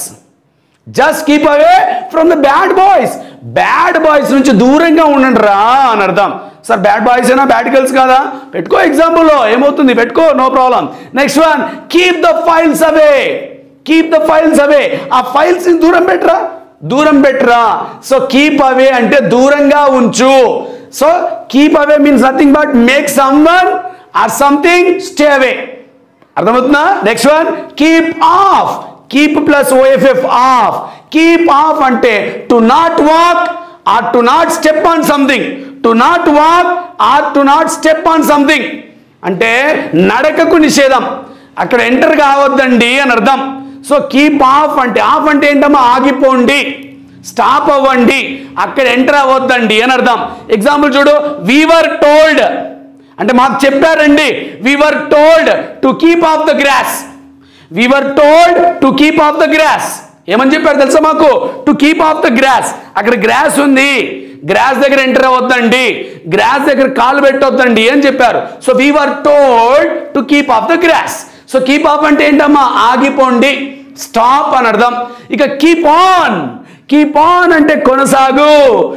[SPEAKER 1] just keep away from the bad boys bad boys నుంచి దూరంగా ఉండండి రా అని అర్థం సార్ బ్యాడ్ బాయ్స్ అయినా బ్యాడ్ గర్ల్స్ కాదా పెట్టుకో ఎగ్జాంపుల్లో ఏమవుతుంది పెట్టుకో no problem next one keep the files away keep the files away ఆ ఫైల్స్ దూరం పెట్టరా దూరం పెట్టరా సో కీప్ అవే అంటే దూరంగా ఉంచు so keep away means nothing but make someone or something stay away అర్థమవుతుందా next one keep off keep plus O F F off keep off అంటే to not walk or to not step on something to not walk or to not step on something అంటే నడకకు నిషేధం అక్కడ enter కావద్దండి అని అర్థం so keep off అంటే off అంటే ఏంటమ్మా ఆగిపోండి స్టాప్ అవ్వండి అక్కడ ఎంటర్ అవ్వద్దండి అని అర్థం ఎగ్జాంపుల్ చూడు వీవర్ టోల్డ్ అంటే మాకు చెప్పారండి we were told to keep off the grass we were told to keep off the grass ఏమని చెప్పారు తెలుసా మాకు to keep off the grass అక్కడ గ్రాస్ ఉంది గ్రాస్ దగ్గర ఎంటర్ అవ్వద్దండి గ్రాస్ దగ్గర కాలు పెట్టొద్దండి అని చెప్పారు so we were told to keep off the grass so keep off అంటే ఏంటమ్మా ఆగిపోండి స్టాప్ అని అర్థం ఇక కీప్ ఆన్ కీప్ ఆన్ అంటే కొనసాగు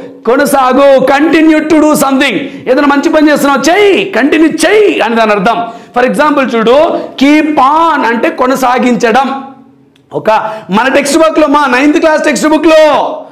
[SPEAKER 1] కొనసాగు కంటిన్యూ టు డూ సంథింగ్ ఏదైనా మంచి పని చేస్తున్నావు చెయ్యి కంటిన్యూ చెయ్యి అని దాని అర్థం ఫర్ ఎగ్జాంపుల్ చూడు కీప్ ఆన్ అంటే కొనసాగించడం ఒక మన టెక్స్ట్ బుక్ లో మా నైన్త్ క్లాస్ టెక్స్ట్ బుక్ లో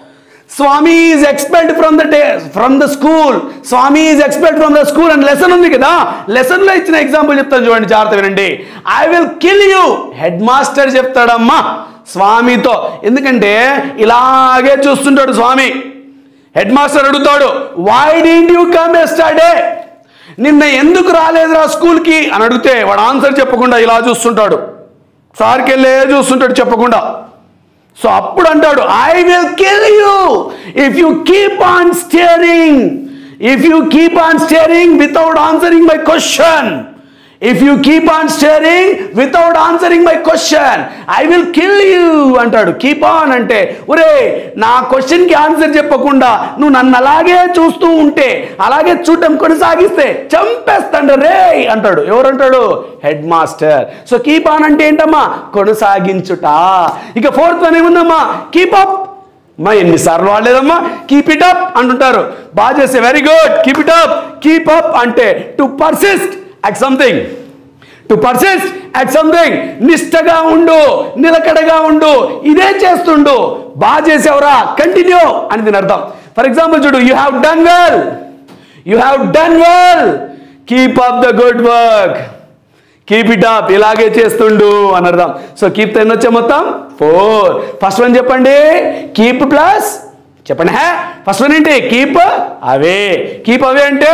[SPEAKER 1] Swami is expelled from the from the school Swami is expelled from the school అని లెసన్ ఉంది కదా లెసన్ లో ఇచ్చిన ఎగ్జాంపుల్ చెప్తాను చూడండి జాగ్రత్త వినండి I will kill you headmaster చెప్తాడమ్మా స్వామితో ఎందుకంటే ఇలాగే చూస్తుంటాడు స్వామి హెడ్ మాస్టర్ అడుగుతాడు why didn't you come yesterday నిన్న ఎందుకు రాలేదురా స్కూల్కి అని అడిగితే వాడు ఆన్సర్ చెప్పకుండా ఇలా చూస్తుంటాడు సార్కి వెళ్ళే చూస్తుంటాడు చెప్పకుండా సో అప్పుడు అంటాడు I will kill you if you keep on staring if you keep on staring without answering my question if you keep on staring without answering my question I will kill you అంటాడు keep on అంటే ఒరే నా క్వశ్చన్కి answer చెప్పకుండా నువ్వు నన్ను అలాగే చూస్తూ ఉంటే అలాగే చూడటం కొనసాగిస్తే చంపేస్తాడు రే అంటాడు ఎవరంటాడు headmaster so keep on అంటే ఏంటమ్మా కొనసాగించుట ఇక ఫోర్త్ వన్ ఏముందమ్మా కీప్ అప్ మా ఎన్నిసార్లు వాడలేదమ్మా కీప్ ఇట్ అప్ అంటుంటారు బాగా చేస్తే very good keep it up keep up అంటే to persist at something to persist at something నిష్టగా ఉండు నిలకడగా ఉండు ఇదే చేస్తుండు బాగా చేసావురా కంటిన్యూ అని దీని అర్థం ఫర్ ఎగ్జాంపుల్ చూడు you have done well you have done well keep up the good work keep it up ఇలాగే చేస్తుండు అని అర్థం సో కీప్ ఎన్ని వచ్చా మొత్తం ఫోర్ ఫస్ట్ వన్ చెప్పండి కీప్ ప్లస్ చెప్పండి హే ఫస్ట్ వన్ ఏంటి కీప్ అవే కీప్ అవే అంటే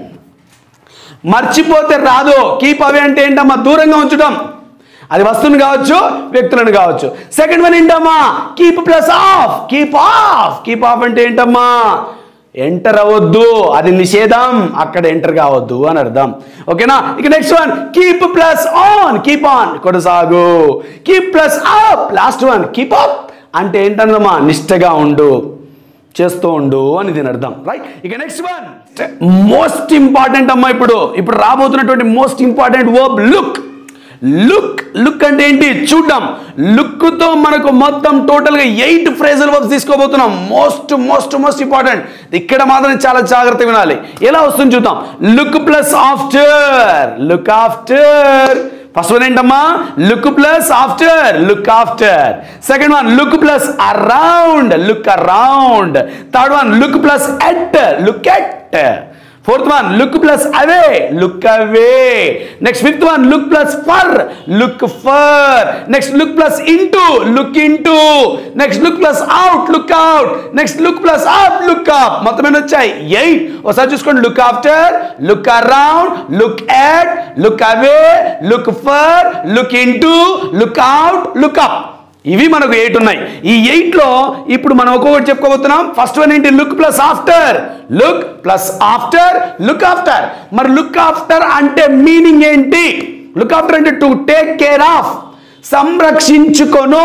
[SPEAKER 1] మర్చిపోతే రాదు కీప్ అవే అంటే ఏంటమ్మా దూరంగా ఉంచడం అది వస్తువుని కావచ్చు వ్యక్తులను కావచ్చు సెకండ్ వన్ ఏంటమ్మా keep plus off keep off keep off అంటే ఏంటమ్మా ఎంటర్ అవ్వద్దు అది నిషేధం అక్కడ ఎంటర్ కావద్దు అని అర్థం ఓకేనా ఇక next one keep plus on keep on కొనసాగు keep plus up last one keep up అంటే ఏంటన్నమ్మా నిష్టగా ఉండు చేస్తూ ఉండు అని దీని అర్థం రైట్ ఇక నెక్స్ట్ వన్ మోస్ట్ ఇంపార్టెంట్ అమ్మా ఇప్పుడు ఇప్పుడు రాబోతున్నటువంటి most important verb look look look అంటే ఏంటి చూద్దాం లుక్ తో మనకు మొత్తం టోటల్ గా ఎయిట్ ఫ్రేజల్ వర్బ్స్ తీసుకోబోతున్నాం మోస్ట్ మోస్ట్ మోస్ట్ ఇంపార్టెంట్ ఇక్కడ మాత్రం చాలా జాగ్రత్తగా వినాలి ఎలా వస్తుంది చూద్దాం look plus after look after first one ఏంటమ్మా look plus after look after second one look plus around look around third one look plus at look at fourth one look plus away look away next fifth one look plus for look for next look plus into look into next look plus out look out next look plus up look up మొత్తం ఎన్ని వచ్చాయి eight ఒకసారి చూసుకోండి look after look around look at look away look for look into look out look up ఇవి మనకు eight ఉన్నాయి ఈ eight లో ఇప్పుడు మనం ఒక్కొక్కటి చెప్పుకోబోతున్నాం ఫస్ట్ వన్ ఏంటి look plus after look plus after look after మరి లుక్ ఆఫ్టర్ అంటే మీనింగ్ ఏంటి లుక్ ఆఫ్టర్ అంటే టు టేక్ కేర్ ఆఫ్ సంరక్షించుకొను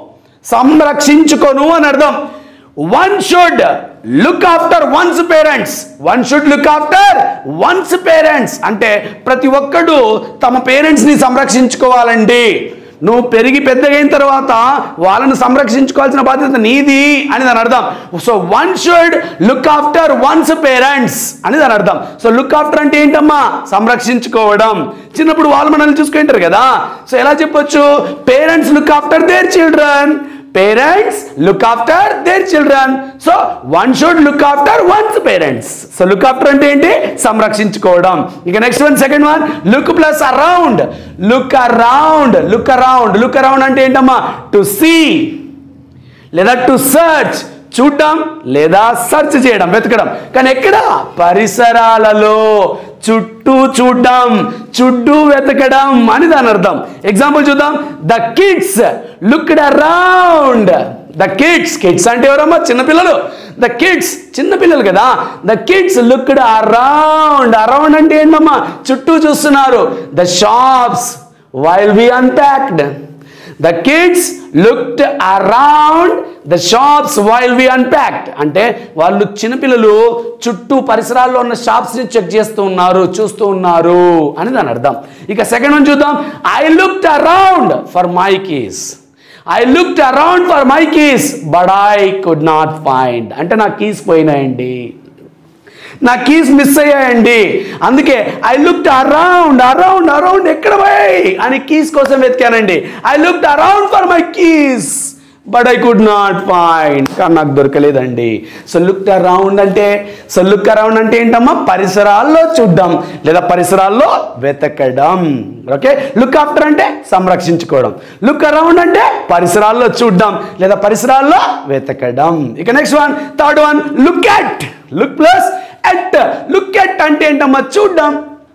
[SPEAKER 1] సంరక్షించుకొను అని అర్థం one should look after one's parents one should look after one's parents అంటే ప్రతి ఒక్కడు తమ పేరెంట్స్ని సంరక్షించుకోవాలండి నువ్వు పెరిగి పెద్దగైన తర్వాత వాళ్ళని సంరక్షించుకోవాల్సిన బాధ్యత నీది అని దాని అర్థం so one should look after one's parents అని దాని అర్థం సో లుక్ ఆఫ్టర్ అంటే ఏంటమ్మా సంరక్షించుకోవడం చిన్నప్పుడు వాళ్ళు మనల్ని చూసుకుంటారు కదా సో ఎలా చెప్పొచ్చు parents look after their children parents look after their children so one should look after one's parents so look after అంటే ఏంటి సంరక్షించుకోవడం ఇక next one second one look plus around look around look around look around అంటే ఏంటమ్మా to see లేదా to search చూడటం లేదా search చేయడం వెతకడం కానీ ఎక్కడ పరిసరాలలో చుట్టూ చూడడం చుట్టూ వెతకడం అని దాని అర్థం ఎగ్జాంపుల్ చూద్దాం the kids looked around the kids kids అంటే ఎవరమ్మా చిన్నపిల్లలు ద కిడ్స్ చిన్నపిల్లలు కదా the kids looked around around అంటే ఏంటమ్మా చుట్టూ చూస్తున్నారు the shops while we unpacked the kids looked around the shops while we unpacked అంటే వాళ్ళు చిన్నపిల్లలు చుట్టూ పరిసరాల్లో ఉన్న షాప్స్ని చెక్ చేస్తూ ఉన్నారు చూస్తూ ఉన్నారు అని దాని అర్థం ఇక సెకండ్ వన్ చూద్దాం I looked around for my keys I looked around for my keys but I could not find అంటే నా కీస్ పోయినాయండి నా కీస్ మిస్ అయ్యాయండి అందుకే I looked around around around ఎక్కడ పోయి అని కీస్ కోసం వెతికానండి I looked around for my keys but I could not find కానీ నాకు దొరకలేదండి సో లుక్ అరౌండ్ అంటే సో లుక్ అరౌండ్ అంటే ఏంటమ్మా పరిసరాల్లో చూడడం లేదా పరిసరాల్లో వెతకడం ఓకే లుక్ ఆఫ్టర్ అంటే సంరక్షించుకోవడం లుక్ అరౌండ్ అంటే పరిసరాల్లో చూడడం లేదా పరిసరాల్లో వెతకడం ఇక next one third one look at look plus at look at అంటే ఏంటమ్మా చూడడం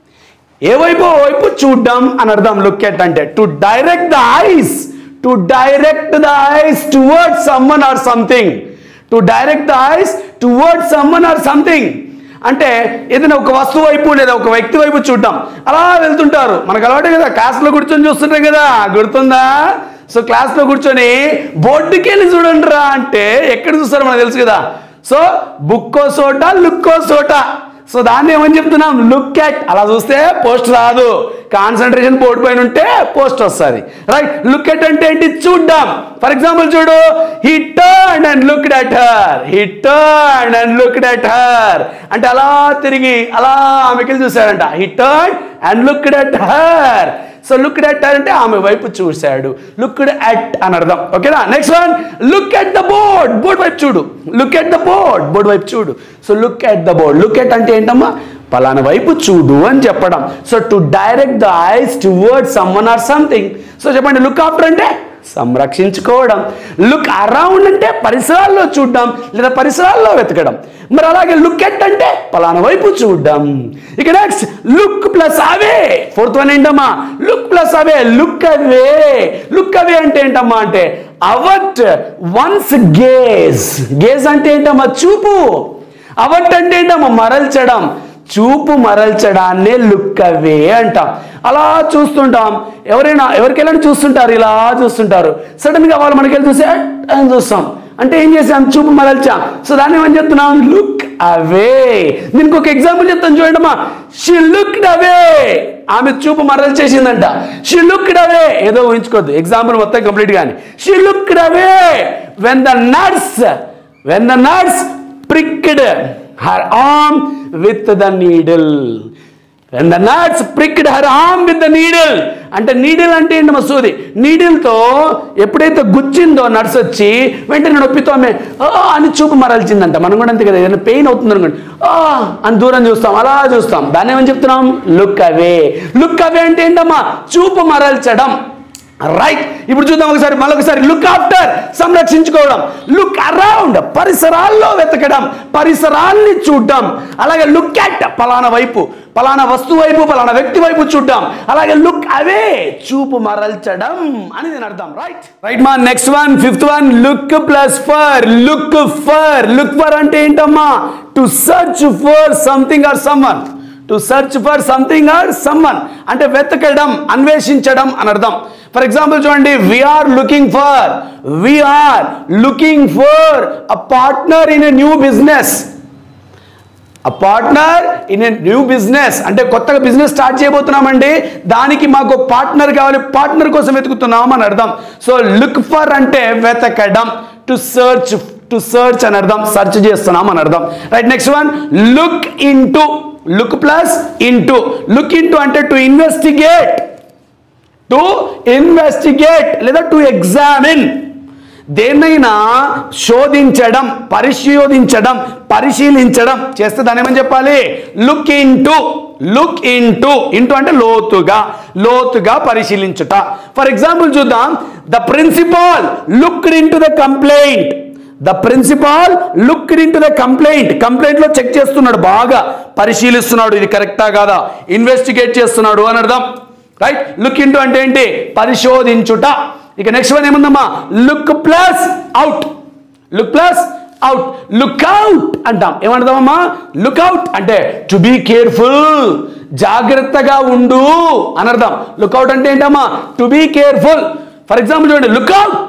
[SPEAKER 1] ఏ వైపు ఓ వైపు చూడడం అని అర్థం లుక్ ఎట్ అంటే to direct the eyes to direct the eyes toward someone or something to direct the eyes toward someone or something అంటే ఏదైనా ఒక వస్తువు వైపు లేదా ఒక వ్యక్తి వైపు చూడటం అలా వెళ్తుంటారు మనకు అలవాటే కదా క్లాస్లో కూర్చొని చూస్తుంటాం కదా గుర్తుందా సో క్లాస్లో కూర్చొని బోర్డుకి వెళ్ళి చూడండి రా అంటే ఎక్కడ చూస్తారో మనకు తెలుసు కదా సో బుక్కో సోట లుక్కో సోట సో దాన్ని ఏమని చెప్తున్నాం లుక్ అట్ అలా చూస్తే పోస్ట్ రాదు కాన్సన్ట్రేషన్ బోర్డు పైన ఉంటే పోస్ట్ వస్తుంది రైట్ లుక్ అట్ అంటే ఏంటి చూడ్డాం ఫర్ ఎగ్జాంపుల్ చూడు he turn and look at her he turn and look at her అంటే అలా తిరిగి అలా ఆమెకి చూశాడంట he turn and look at her so look at అంటే ఆమె వైపు చూశాడు లుక్డ్ అట్ అని అర్థం ఓకేనా next one look at the board board వైపు చూడు look at the board board వైపు చూడు so look at the board look at అంటే ఏంటమ్మా పలానా వైపు చూడు అని చెప్పడం so to direct the eyes toward someone or something so చెప్పండి లుక్ ఆఫ్టర్ అంటే సంరక్షించుకోవడం లుక్ అరౌండ్ అంటే పరిసరాల్లో చూడడం లేదా పరిసరాల్లో వెతకడం మరి అలాగే లుక్ ఎట్ అంటే పలానా వైపు చూడడం ఇక next look plus away fourth one ఏంటమ్మా look plus away look away look away అంటే ఏంటమ్మా అంటే అవట్ వన్స్ గేజ్ గేజ్ అంటే ఏంటమ్మా చూపు అవట్ అంటే ఏంటమ్మా మరల్చడం చూపు మరల్చడాన్నే లుక్ అవే అంటాం అలా చూస్తుంటాం ఎవరైనా ఎవరికెళ్ళని చూస్తుంటారు ఇలా చూస్తుంటారు సడన్ గా వాళ్ళు మనకెళ్ళి చూసి "అట్" అని చూస్తాం అంటే ఏం చేసాం చూపు మరల్చాం సో దాన్ని ఏమని చెప్తున్నాం లుక్ అవే దీనికి ఒక ఎగ్జాంపుల్ చెప్తాను చూడండి అమ్మా షీ లుక్డ్ అవే ఆమె చూపు మరల్చేసిందంట షీ లుక్డ్ అవే ఏదో ఊహించుకోవద్దు ఎగ్జాంపుల్ మొత్తం కంప్లీట్ గాని she looked away when the nurse when the nurse pricked her arm with the needle. When the nuts pricked her arm with the needle. అంటే needle అంటే ఏంటి మసూది నీడిల్తో ఎప్పుడైతే గుచ్చిందో నర్స్ వచ్చి వెంటనే నొప్పితో ఆమె "ఆ" అని చూపు మరల్చిందంట మనం కూడా అంతే కదా ఏదైనా పెయిన్ అవుతుంది అనుకోండి "ఆ" అని దూరం చూస్తాం అలా చూస్తాం దాన్ని ఏమని చెప్తున్నాం లుక్ అవే లుక్ అవే అంటే ఏంటమ్మా చూపు మరల్చడం రైట్ ఇప్పుడు చూద్దాం ఒకసారి మళ్ళొకసారి లుక్ ఆఫ్టర్ సంరక్షించుకోవడం లుక్ అరౌండ్ పరిసరాల్లో వెతకడం పరిసరాల్ని చూడడం అలాగే లుక్ అట్ పలానా వైపు పలానా వస్తువు వైపు పలానా వ్యక్తి వైపు చూడడం అలాగే లుక్ అవే చూపు మరల్చడం అని నేను అర్థం రైట్ రైట్ మా next one fifth one look plus for look for look for అంటే ఏంటమ్మా to search for something or someone to search for something or someone అంటే వెతకడం అన్వేషించడం అని అర్థం ఫర్ ఎగ్జాంపుల్ చూడండి we're looking for we're looking for a partner in a new business a partner in a new business అంటే కొత్తగా business start చేయబోతున్నామండి దానికి మాకు పార్ట్నర్ కావాలి పార్ట్నర్ కోసం వెతుకుతున్నాం అని అర్థం సో లుక్ ఫర్ అంటే వెతకడం టు సర్చ్ టు సర్చ్ అని అర్థం సర్చ్ చేస్తున్నాం అని అర్థం right next one look into look plus into look into అంటే టు ఇన్వెస్టిగేట్ టు ఇన్వెస్టిగేట్ లేదా టు ఎగ్జామిన్ దేన్నైనా శోధించడం పరిశోధించడం పరిశీలించడం చేస్తే దాన్ని ఏమని చెప్పాలి look into look into into అంటే లోతుగా లోతుగా పరిశీలించుట ఫర్ ఎగ్జాంపుల్ చూద్దాం the principal looked into the complaint the principal look into the complaint complaint లో చెక్ చేస్తున్నాడు బాగా పరిశీలిస్తున్నాడు ఇది కరెక్టా కాదా ఇన్వెస్టిగేట్ చేస్తున్నాడు అని అర్థం రైట్ లుక్ ఇంటూ అంటే ఏంటి పరిశోధించుట ఇక నెక్స్ట్ వన్ ఏముందమ్మా look plus out look plus out look out అంటాం ఏమంటామమ్మా లుక్ అవుట్ అంటే టు బీ కేర్ఫుల్ జాగ్రత్తగా ఉండు అని అర్థం లుక్ అవుట్ అంటే ఏంటమ్మా to be careful for example చూడండి look out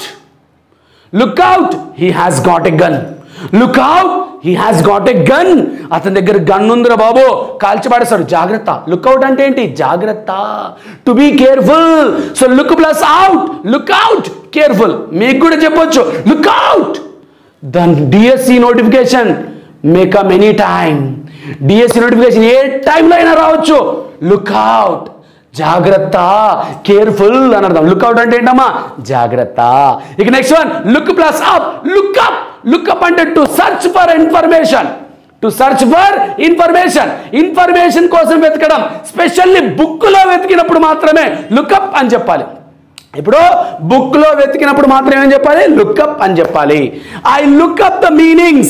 [SPEAKER 1] look out he has got a gun look out he has got a gun అతని దగ్గర గన్ ఉందిరా బాబు కాల్చి పాడేస్తాడు జాగ్రత్త లుక్ అవుట్ అంటే ఏంటి జాగ్రత్త to be careful so look plus out look out careful మీకు కూడా చెప్పొచ్చు look out the DSC notification make a many time DSC notification ఏ టైంలో అయినా రావచ్చు లుక్ అవుట్ జాగ్రత్త కేర్ఫుల్ అని అర్థం లుక్ అవుట్ అంటే ఏంటమ్మా జాగ్రత్త ఇక next one look plus up look up look up అంటే to search for information to search for information information కోసం వెతకడం స్పెషల్లీ బుక్లో వెతికినప్పుడు మాత్రమే లుకప్ అని చెప్పాలి ఇప్పుడు బుక్లో వెతికినప్పుడు మాత్రం ఏం చెప్పాలి లుక్అప్ అని చెప్పాలి I look up the meanings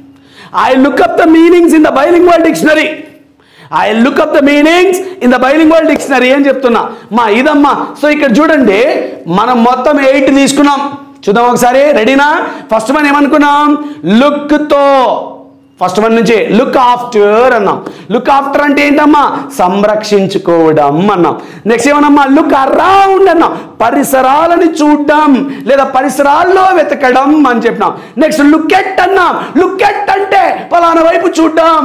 [SPEAKER 1] I look up the meanings in the bilingual dictionary I look up the meanings in the bilingual dictionary అని చెప్తున్నా మా ఇదమ్మా సో ఇక్కడ చూడండి మనం మొత్తం ఎయిట్ తీసుకున్నాం చూద్దాం ఒకసారి రెడీనా ఫస్ట్ మనం ఏమనుకున్నాం లుక్తో ఫస్ట్ వన్ నుంచి లుక్ ఆఫ్టర్ అన్నాం లుక్ ఆఫ్టర్ అంటే ఏంటమ్మా సంరక్షించుకోవడం అన్నాం నెక్స్ట్ ఏమన్నమ్మా లుక్ అరౌండ్ అన్నాం పరిసరాలని చూడడం లేదా పరిసరాల్లో వెతకడం అని చెప్పినాం నెక్స్ట్ లుక్ ఎట్ అన్నాం లుక్ ఎట్ అంటే పలానా వైపు చూడడం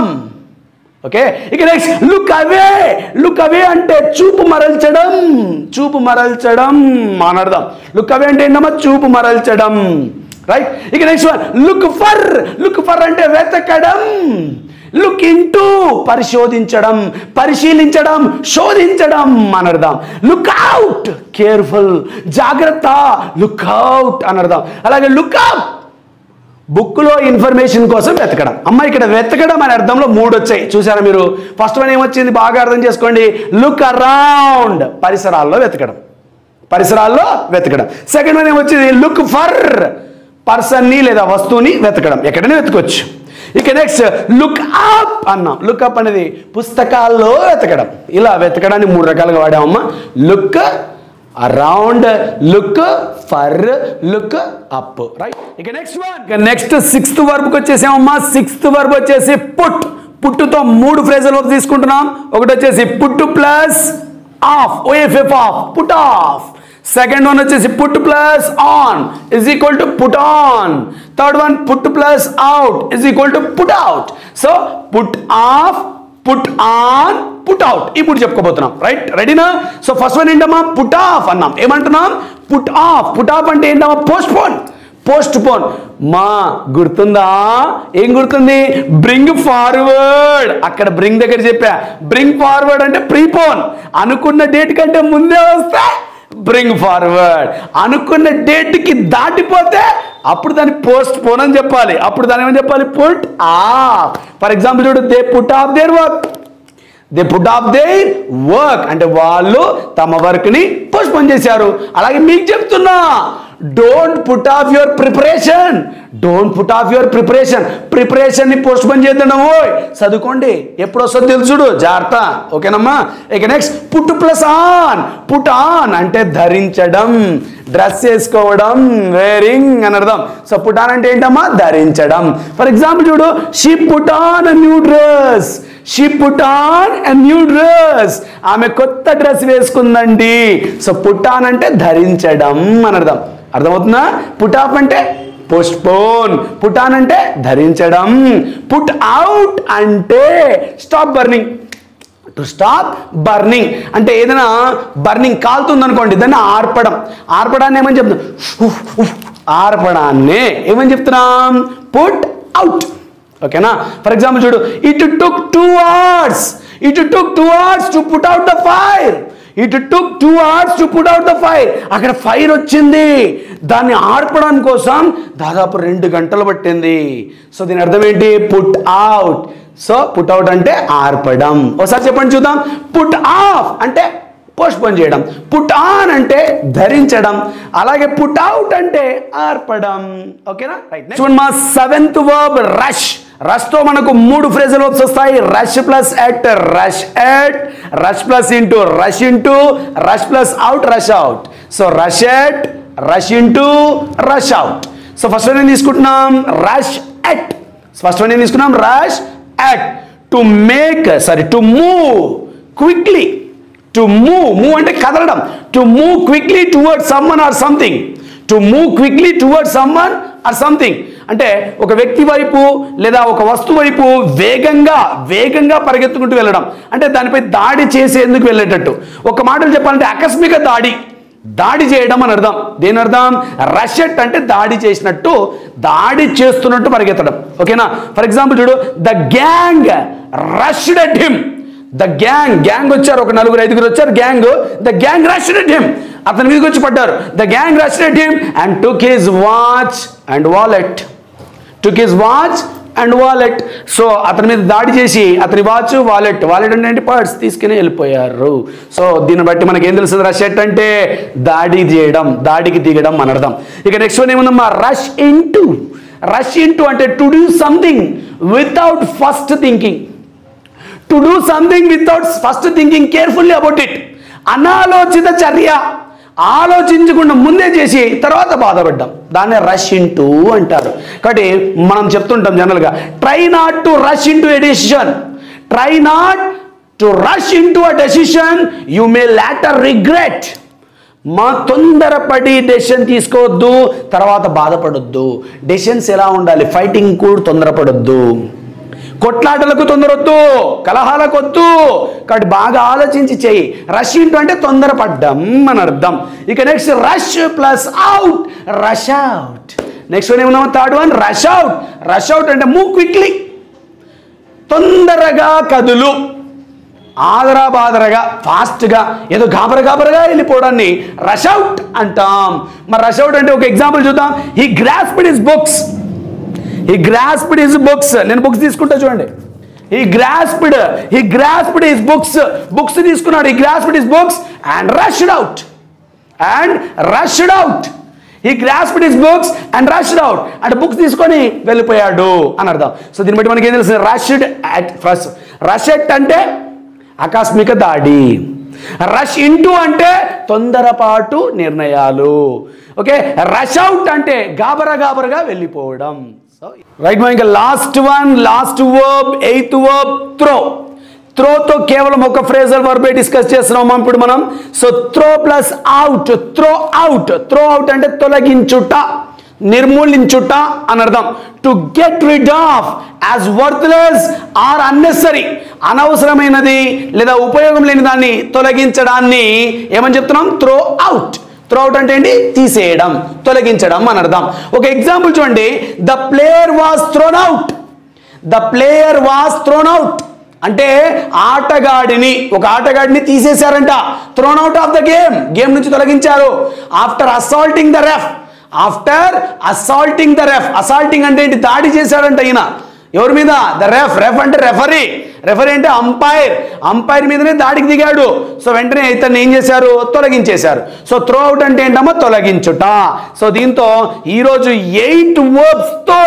[SPEAKER 1] ఓకే ఇక next look away look away అంటే చూపు మరల్చడం చూపు మరల్చడం అని అర్థం లుక్ అవే అంటే ఏంటమ్మా చూపు మరల్చడం రైట్ ఇక next one look for look for అంటే వెతకడం లుక్ ఇంటూ పరిశోధించడం పరిశీలించడం శోధించడం అని అర్థం లుక్ అవుట్ కేర్ఫుల్ జాగ్రత్త లుక్ అవుట్ అని అర్థం అలాగే లుక్ అప్ బుక్లో ఇన్ఫర్మేషన్ కోసం వెతకడం అమ్మ ఇక్కడ వెతకడం అనే అర్థంలో మూడు వచ్చాయి చూసారా మీరు ఫస్ట్ వన్ ఏమొచ్చింది బాగా అర్థం చేసుకోండి లుక్ అరౌండ్ పరిసరాల్లో వెతకడం పరిసరాల్లో వెతకడం సెకండ్ వన్ ఏమొచ్చింది లుక్ ఫర్ పర్సన్ని లేదా వస్తువుని వెతకడం ఎక్కడైనా వెతకొచ్చు ఇక నెక్స్ట్ లుక్ అప్ అన్నాం లుక్ అప్ అనేది పుస్తకాల్లో వెతకడం ఇలా వెతకడాన్ని మూడు రకాలుగా వాడామమ్మా look around look for look up right ఇక నెక్స్ట్ వన్ ఇక నెక్స్ట్ సిక్స్త్ వర్బ్కి వచ్చేసామమ్మా సిక్స్త్ వర్బ్ వచ్చేసి పుట్ పుట్టుతో మూడు ఫ్రేజల్ వర్బ్ తీసుకుంటున్నాం ఒకటి వచ్చేసి put plus off O F F off put off second one వచ్చేసి put plus on is equal to put on third one put plus out is equal to put out so put off put on put out ఇప్పుడు చెప్పుకోబోతున్నాం right రెడీనా so first one ఏంటమ్మా put off అన్నాం ఏమంటున్నాం put off put off అంటే ఏంటమ్మా post phone post phone మా గుర్తుందా ఏం గుర్తుంది బ్రింగ్ ఫార్వర్డ్ అక్కడ బ్రింగ్ దగ్గర చెప్పా బ్రింగ్ ఫార్వర్డ్ అంటే ప్రీపోన్ అనుకున్న డేట్ కంటే ముందే వస్తే బ్రింగ్ ఫార్వర్డ్ అనుకున్న డేట్కి దాటిపోతే అప్పుడు దాన్ని పోస్ట్ పోన్ అని చెప్పాలి అప్పుడు దాని ఏమని చెప్పాలి పుట్ ఆఫ్ ఫర్ ఎగ్జాంపుల్ చూడు they put off their work they put off their work అంటే వాళ్ళు తమ వర్క్ని పోస్ట్పోన్ చేశారు అలాగే మీకు చెప్తున్నా don't put off your preparation don't put off your preparation ప్రిపరేషన్ని పోస్ట్పోన్ చేద్దాం ఓయ్ చదువుకోండి ఎప్పుడు వస్తుందో తెలుసుడు జాగ్రత్త ఓకేనమ్మా ఇక నెక్స్ట్ put plus on put on అంటే ధరించడం డ్రెస్ వేసుకోవడం వేరింగ్ అని అర్థం సో పుట్ ఆన్ అంటే ఏంటమ్మా ధరించడం ఫర్ ఎగ్జాంపుల్ చూడు she put on a new dress she put on a new dress ఆమె కొత్త డ్రెస్ వేసుకుందండి సో పుట్ ఆన్ అంటే ధరించడం అని అర్థం అర్థమవుతుందా పుట్ ఆఫ్ అంటే పోస్ట్ పోన్ పుట్ ఆన్ అంటే ధరించడం పుట్ అవుట్ అంటే stop burning to stop burning అంటే ఏదైనా బర్నింగ్ కాలుతుంది అనుకోండి దాన్ని ఆర్పడం ఆర్పడాన్ని ఏమని చెప్తున్నాం ఉఫ్, ఉఫ్, ఆర్పడాన్ని ఏమని చెప్తున్నాం పుట్ అవుట్ ఓకేనా ఫర్ ఎగ్జాంపుల్ చూడు it took two hours it took two hours to put out the fire it took two hours to put out the fire అక్కడ ఫైర్ వచ్చింది దాన్ని ఆర్పడానికి కోసం దాదాపు రెండు గంటలు పట్టింది సో దీని అర్థం ఏంటి put out so put out అంటే ఆర్పడం ఒకసారి చెప్పండి చూద్దాం పుట్ ఆఫ్ అంటే పోస్ట్ పోన్ చేయడం పుట్ ఆన్ అంటే ధరించడం అలాగే పుట్ అవుట్ అంటే ఆర్పడం ఓకేనా రైట్ నెక్స్ట్ మా సెవెంత్ వర్బ్ రష్ రష్ తో మనకు మూడు ఫ్రేజల్ వర్బ్స్ వస్తాయి rush plus at rush at rush plus into rush into rush plus out rush out so rush at rush into rush out so first one ఏం తీసుకుంటున్నాం rush at first one ఏం తీసుకున్నాం rush at to make sorry to move quickly to move move అంటే కదలడం to move quickly toward someone or something to move quickly toward someone or something అంటే ఒక వ్యక్తి వైపు లేదా ఒక వస్తువు వైపు వేగంగా వేగంగా పరిగెత్తుకుంటూ వెళ్ళడం అంటే దానిపై దాడి చేసేందుకు వెళ్ళేటట్టు ఒక మాటలు చెప్పాలంటే ఆకస్మిక దాడి దాడి చేయడం అని అర్థం దేని అర్థం రషెట్ అంటే దాడి చేసినట్టు దాడి చేస్తున్నట్టు పరిగెత్తడం ఓకేనా ఫర్ ఎగ్జాంపుల్ చూడు the gang rushed at him the gang gang వచ్చారు ఒక నలుగురు ఐదుగురు వచ్చారు gang the gang rushed at him అతని మీదకి వచ్చి పడ్డారు the gang rushed at him and took his watch and wallet took his watch and wallet so అతని మీద దాడి చేసి అతని వాచ్ వాలెట్ వాలెట్ అంటే ఏంటి పర్స్ తీసుకుని వెళ్ళిపోయారు సో దీన్ని బట్టి మనకి ఏం తెలుస్తుంది రష్ ఎట్ అంటే దాడి చేయడం దాడికి దిగడం అని అర్థం ఇక నెక్స్ట్ వన్ ఏముందమ్మా రష్ ఇంటూ రష్ ఇంటూ అంటే to do something without first thinking to do something without first thinking carefully about it అనాలోచిత చర్య ఆలోచించకుండా ముందే చేసి తర్వాత బాధపడ్డాం దాన్ని రష్ ఇంటూ అంటారు కాబట్టి మనం చెప్తుంటాం జనరల్గా try not to rush into a decision try not to rush into a decision you may later regret మా తొందరపడి డెసిషన్ తీసుకోవద్దు తర్వాత బాధపడొద్దు డెసిషన్స్ ఎలా ఉండాలి ఫైటింగ్ కూడా తొందరపడొద్దు కొట్లాటలకు తొందరొద్దు కలహాలకు వద్దు కాబట్టి బాగా ఆలోచించి చెయ్యి రష్ ఇంటూ అంటే తొందరపడ్డం అని అర్థం ఇక next rush plus out rush out next one ఏమన్నా third one rush out rush out అంటే మూవ్ క్విక్లీ తొందరగా కదులు ఆదరా బాదరగా ఫాస్ట్గా ఏదో గాబర గాబరగా వెళ్ళిపోవడాన్ని రష్ అవుట్ అంటాం మరి రష్ అవుట్ అంటే ఒక ఎగ్జాంపుల్ చూద్దాం ఈ grasped his books he grasped his books నేను బుక్స్ తీసుకుంటా చూడండి ఈ గ్రాస్పిడ్ ఈ గ్రాస్పిడ్ ఇస్ బుక్స్ బుక్స్ తీసుకున్నాడు he grasped his books and rushed out and rushed out he grasped his books and rushed out అంటే బుక్స్ తీసుకొని వెళ్ళిపోయాడు అని అర్థం సో దీన్ని బట్టి మనకి ఏం తెలుసు రష్డ్ అట్ ఫస్ట్ రషెట్ అంటే ఆకస్మిక దాడి రష్ ఇంటూ అంటే తొందరపాటు నిర్ణయాలు ఓకే రష్ అవుట్ అంటే గాబరా గాబరగా వెళ్ళిపోవడం సో రైట్ ఇంకా last one last verb eighth verb throw త్రోతో కేవలం ఒక ఫ్రేజల్ వర్బే డిస్కస్ చేస్తున్నాం ఇప్పుడు మనం so throw plus out throw out throw out అంటే తొలగించుట నిర్మూలించుట అని అర్థం to get rid of as worthless or unnecessary అనవసరమైనది లేదా ఉపయోగం లేని దాన్ని తొలగించడాన్ని ఏమని చెప్తున్నాం త్రో అవుట్ త్రో అవుట్ అంటే ఏంటి తీసేయడం తొలగించడం అని అర్థం ఒక ఎగ్జాంపుల్ చూడండి the player was thrown out the player was thrown out అంటే ఆటగాడిని ఒక ఆటగాడిని తీసేశారంట thrown out of the game game నుంచి తొలగించారు after assaulting the ref after assaulting the ref assaulting అంటే ఏంటి దాడి చేశాడంట ఈయన ఎవరి మీద ద రెఫ్ రెఫ్ అంటే రెఫరీ రెఫరీ అంటే అంపైర్ అంపైర్ మీదనే దాడికి దిగాడు సో వెంటనే ఇతన్ని ఏం చేశారు తొలగించేశారు సో త్రో అవుట్ అంటే ఏంటమ్మా తొలగించుట సో దీంతో ఈరోజు ఎయిట్ వర్బ్స్తో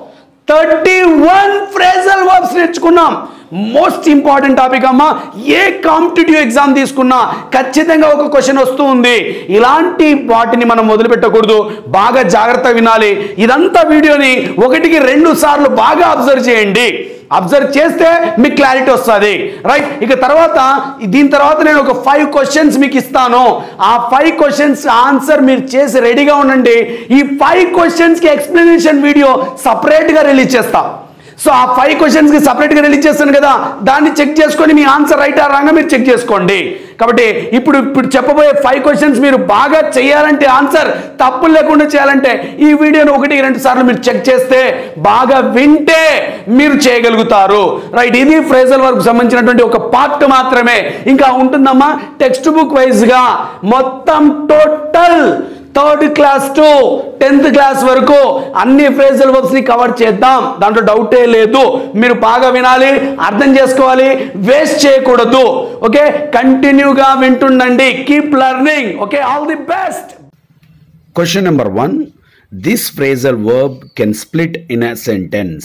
[SPEAKER 1] థర్టీ వన్ ఫ్రేజల్ వర్బ్స్ నేర్చుకున్నాం మోస్ట్ ఇంపార్టెంట్ టాపిక్ అమ్మా ఏ కాంపిటేటివ్ ఎగ్జామ్ తీసుకున్నా ఖచ్చితంగా ఒక క్వశ్చన్ వస్తూ ఉంది ఇలాంటి వాటిని మనం వదిలిపెట్టకూడదు బాగా జాగ్రత్త వినాలి ఇదంతా వీడియోని ఒకటికి రెండు సార్లు బాగా అబ్జర్వ్ చేయండి అబ్జర్వ్ చేస్తే మీకు క్లారిటీ వస్తుంది రైట్ ఇక తర్వాత దీని తర్వాత నేను ఒక ఫైవ్ క్వశ్చన్స్ మీకు ఇస్తాను ఆ ఫైవ్ క్వశ్చన్స్ ఆన్సర్ మీరు చేసి రెడీగా ఉండండి ఈ ఫైవ్ క్వశ్చన్స్కి ఎక్స్ప్లెనేషన్ వీడియో సపరేట్గా రిలీజ్ చేస్తాం సో ఆ ఫైవ్ క్వశ్చన్స్కి సపరేట్గా రిలీజ్ చేస్తాను కదా దాన్ని చెక్ చేసుకొని మీ ఆన్సర్ రైట్ ఆ రాంగా మీరు చెక్ చేసుకోండి కాబట్టి ఇప్పుడు ఇప్పుడు చెప్పబోయే ఫైవ్ క్వశ్చన్స్ మీరు బాగా చేయాలంటే ఆన్సర్ తప్పులు లేకుండా చేయాలంటే ఈ వీడియోని ఒకటి రెండు సార్లు మీరు చెక్ చేస్తే బాగా వింటే మీరు చేయగలుగుతారు రైట్ ఇది ఫ్రేజల్ వర్క్ సంబంధించినటువంటి ఒక పార్ట్ మాత్రమే ఇంకా ఉంటుందమ్మా టెక్స్ట్ బుక్ వైజ్గా మొత్తం total third class to tenth class వరకు అన్ని ఫ్రేజల్ వర్బ్స్ ని కవర్ చేద్దాం దాంట్లో డౌటే లేదు మీరు బాగా వినాలి అర్థం చేసుకోవాలి వేస్ట్ చేయకూడదు ఓకే కంటిన్యూగా వింటుండండి keep learning okay all the best question number one this phrasal verb can split in a sentence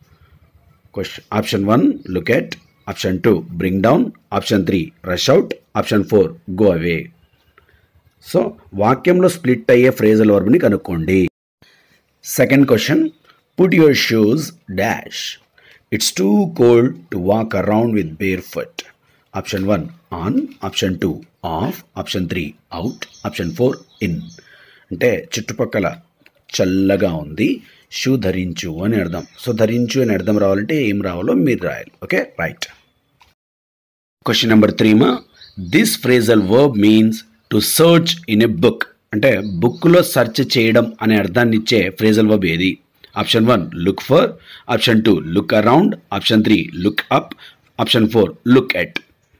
[SPEAKER 1] question option one look at option two bring down option three rush out option four go away so వాక్యంలో split అయ్యే phrasal వర్బ్ని కనుక్కోండి second question put your shoes dash it's too cold to walk around with bare foot option one on option two off option three out option four in అంటే చుట్టుపక్కల చల్లగా ఉంది shoe ధరించు అని అర్థం సో ధరించు అని అర్థం రావాలంటే ఏం రావాలో మీరు రాయాలి okay right question number three మా this phrasal verb means to search in a book అంటే బుక్లో సెర్చ్ చేయడం అనే అర్థాన్ని ఇచ్చే ఫ్రేజల్ వర్బ్ ఏది option one look for option two look around option three look up option four look at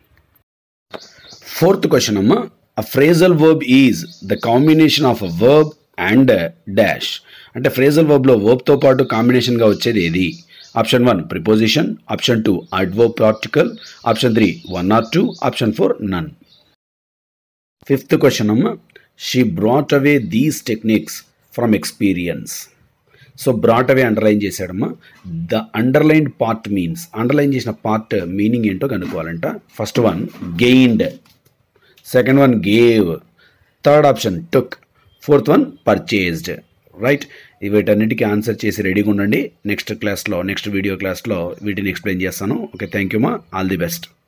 [SPEAKER 1] fourth question అమ్మ a phrasal verb is the combination of a verb and dash అంటే phrasal వర్బ్లో వర్బ్తో పాటు కాంబినేషన్గా వచ్చేది ఏది option one preposition option two adverb particle option three one or two option four none fifth question అమ్మ she brought away these techniques from experience so brought away underline చేశాడమ్మా the underlined part means underline చేసిన part meaning ఏంటో కనుక్కోవాలంట first one gained second one gave third option took fourth one purchased right వీటన్నిటికీ answer చేసి రెడీగా ఉండండి next క్లాస్లో next video క్లాస్లో వీటిని ఎక్స్ప్లెయిన్ చేస్తాను ఓకే థ్యాంక్ యూ మా ఆల్ ది బెస్ట్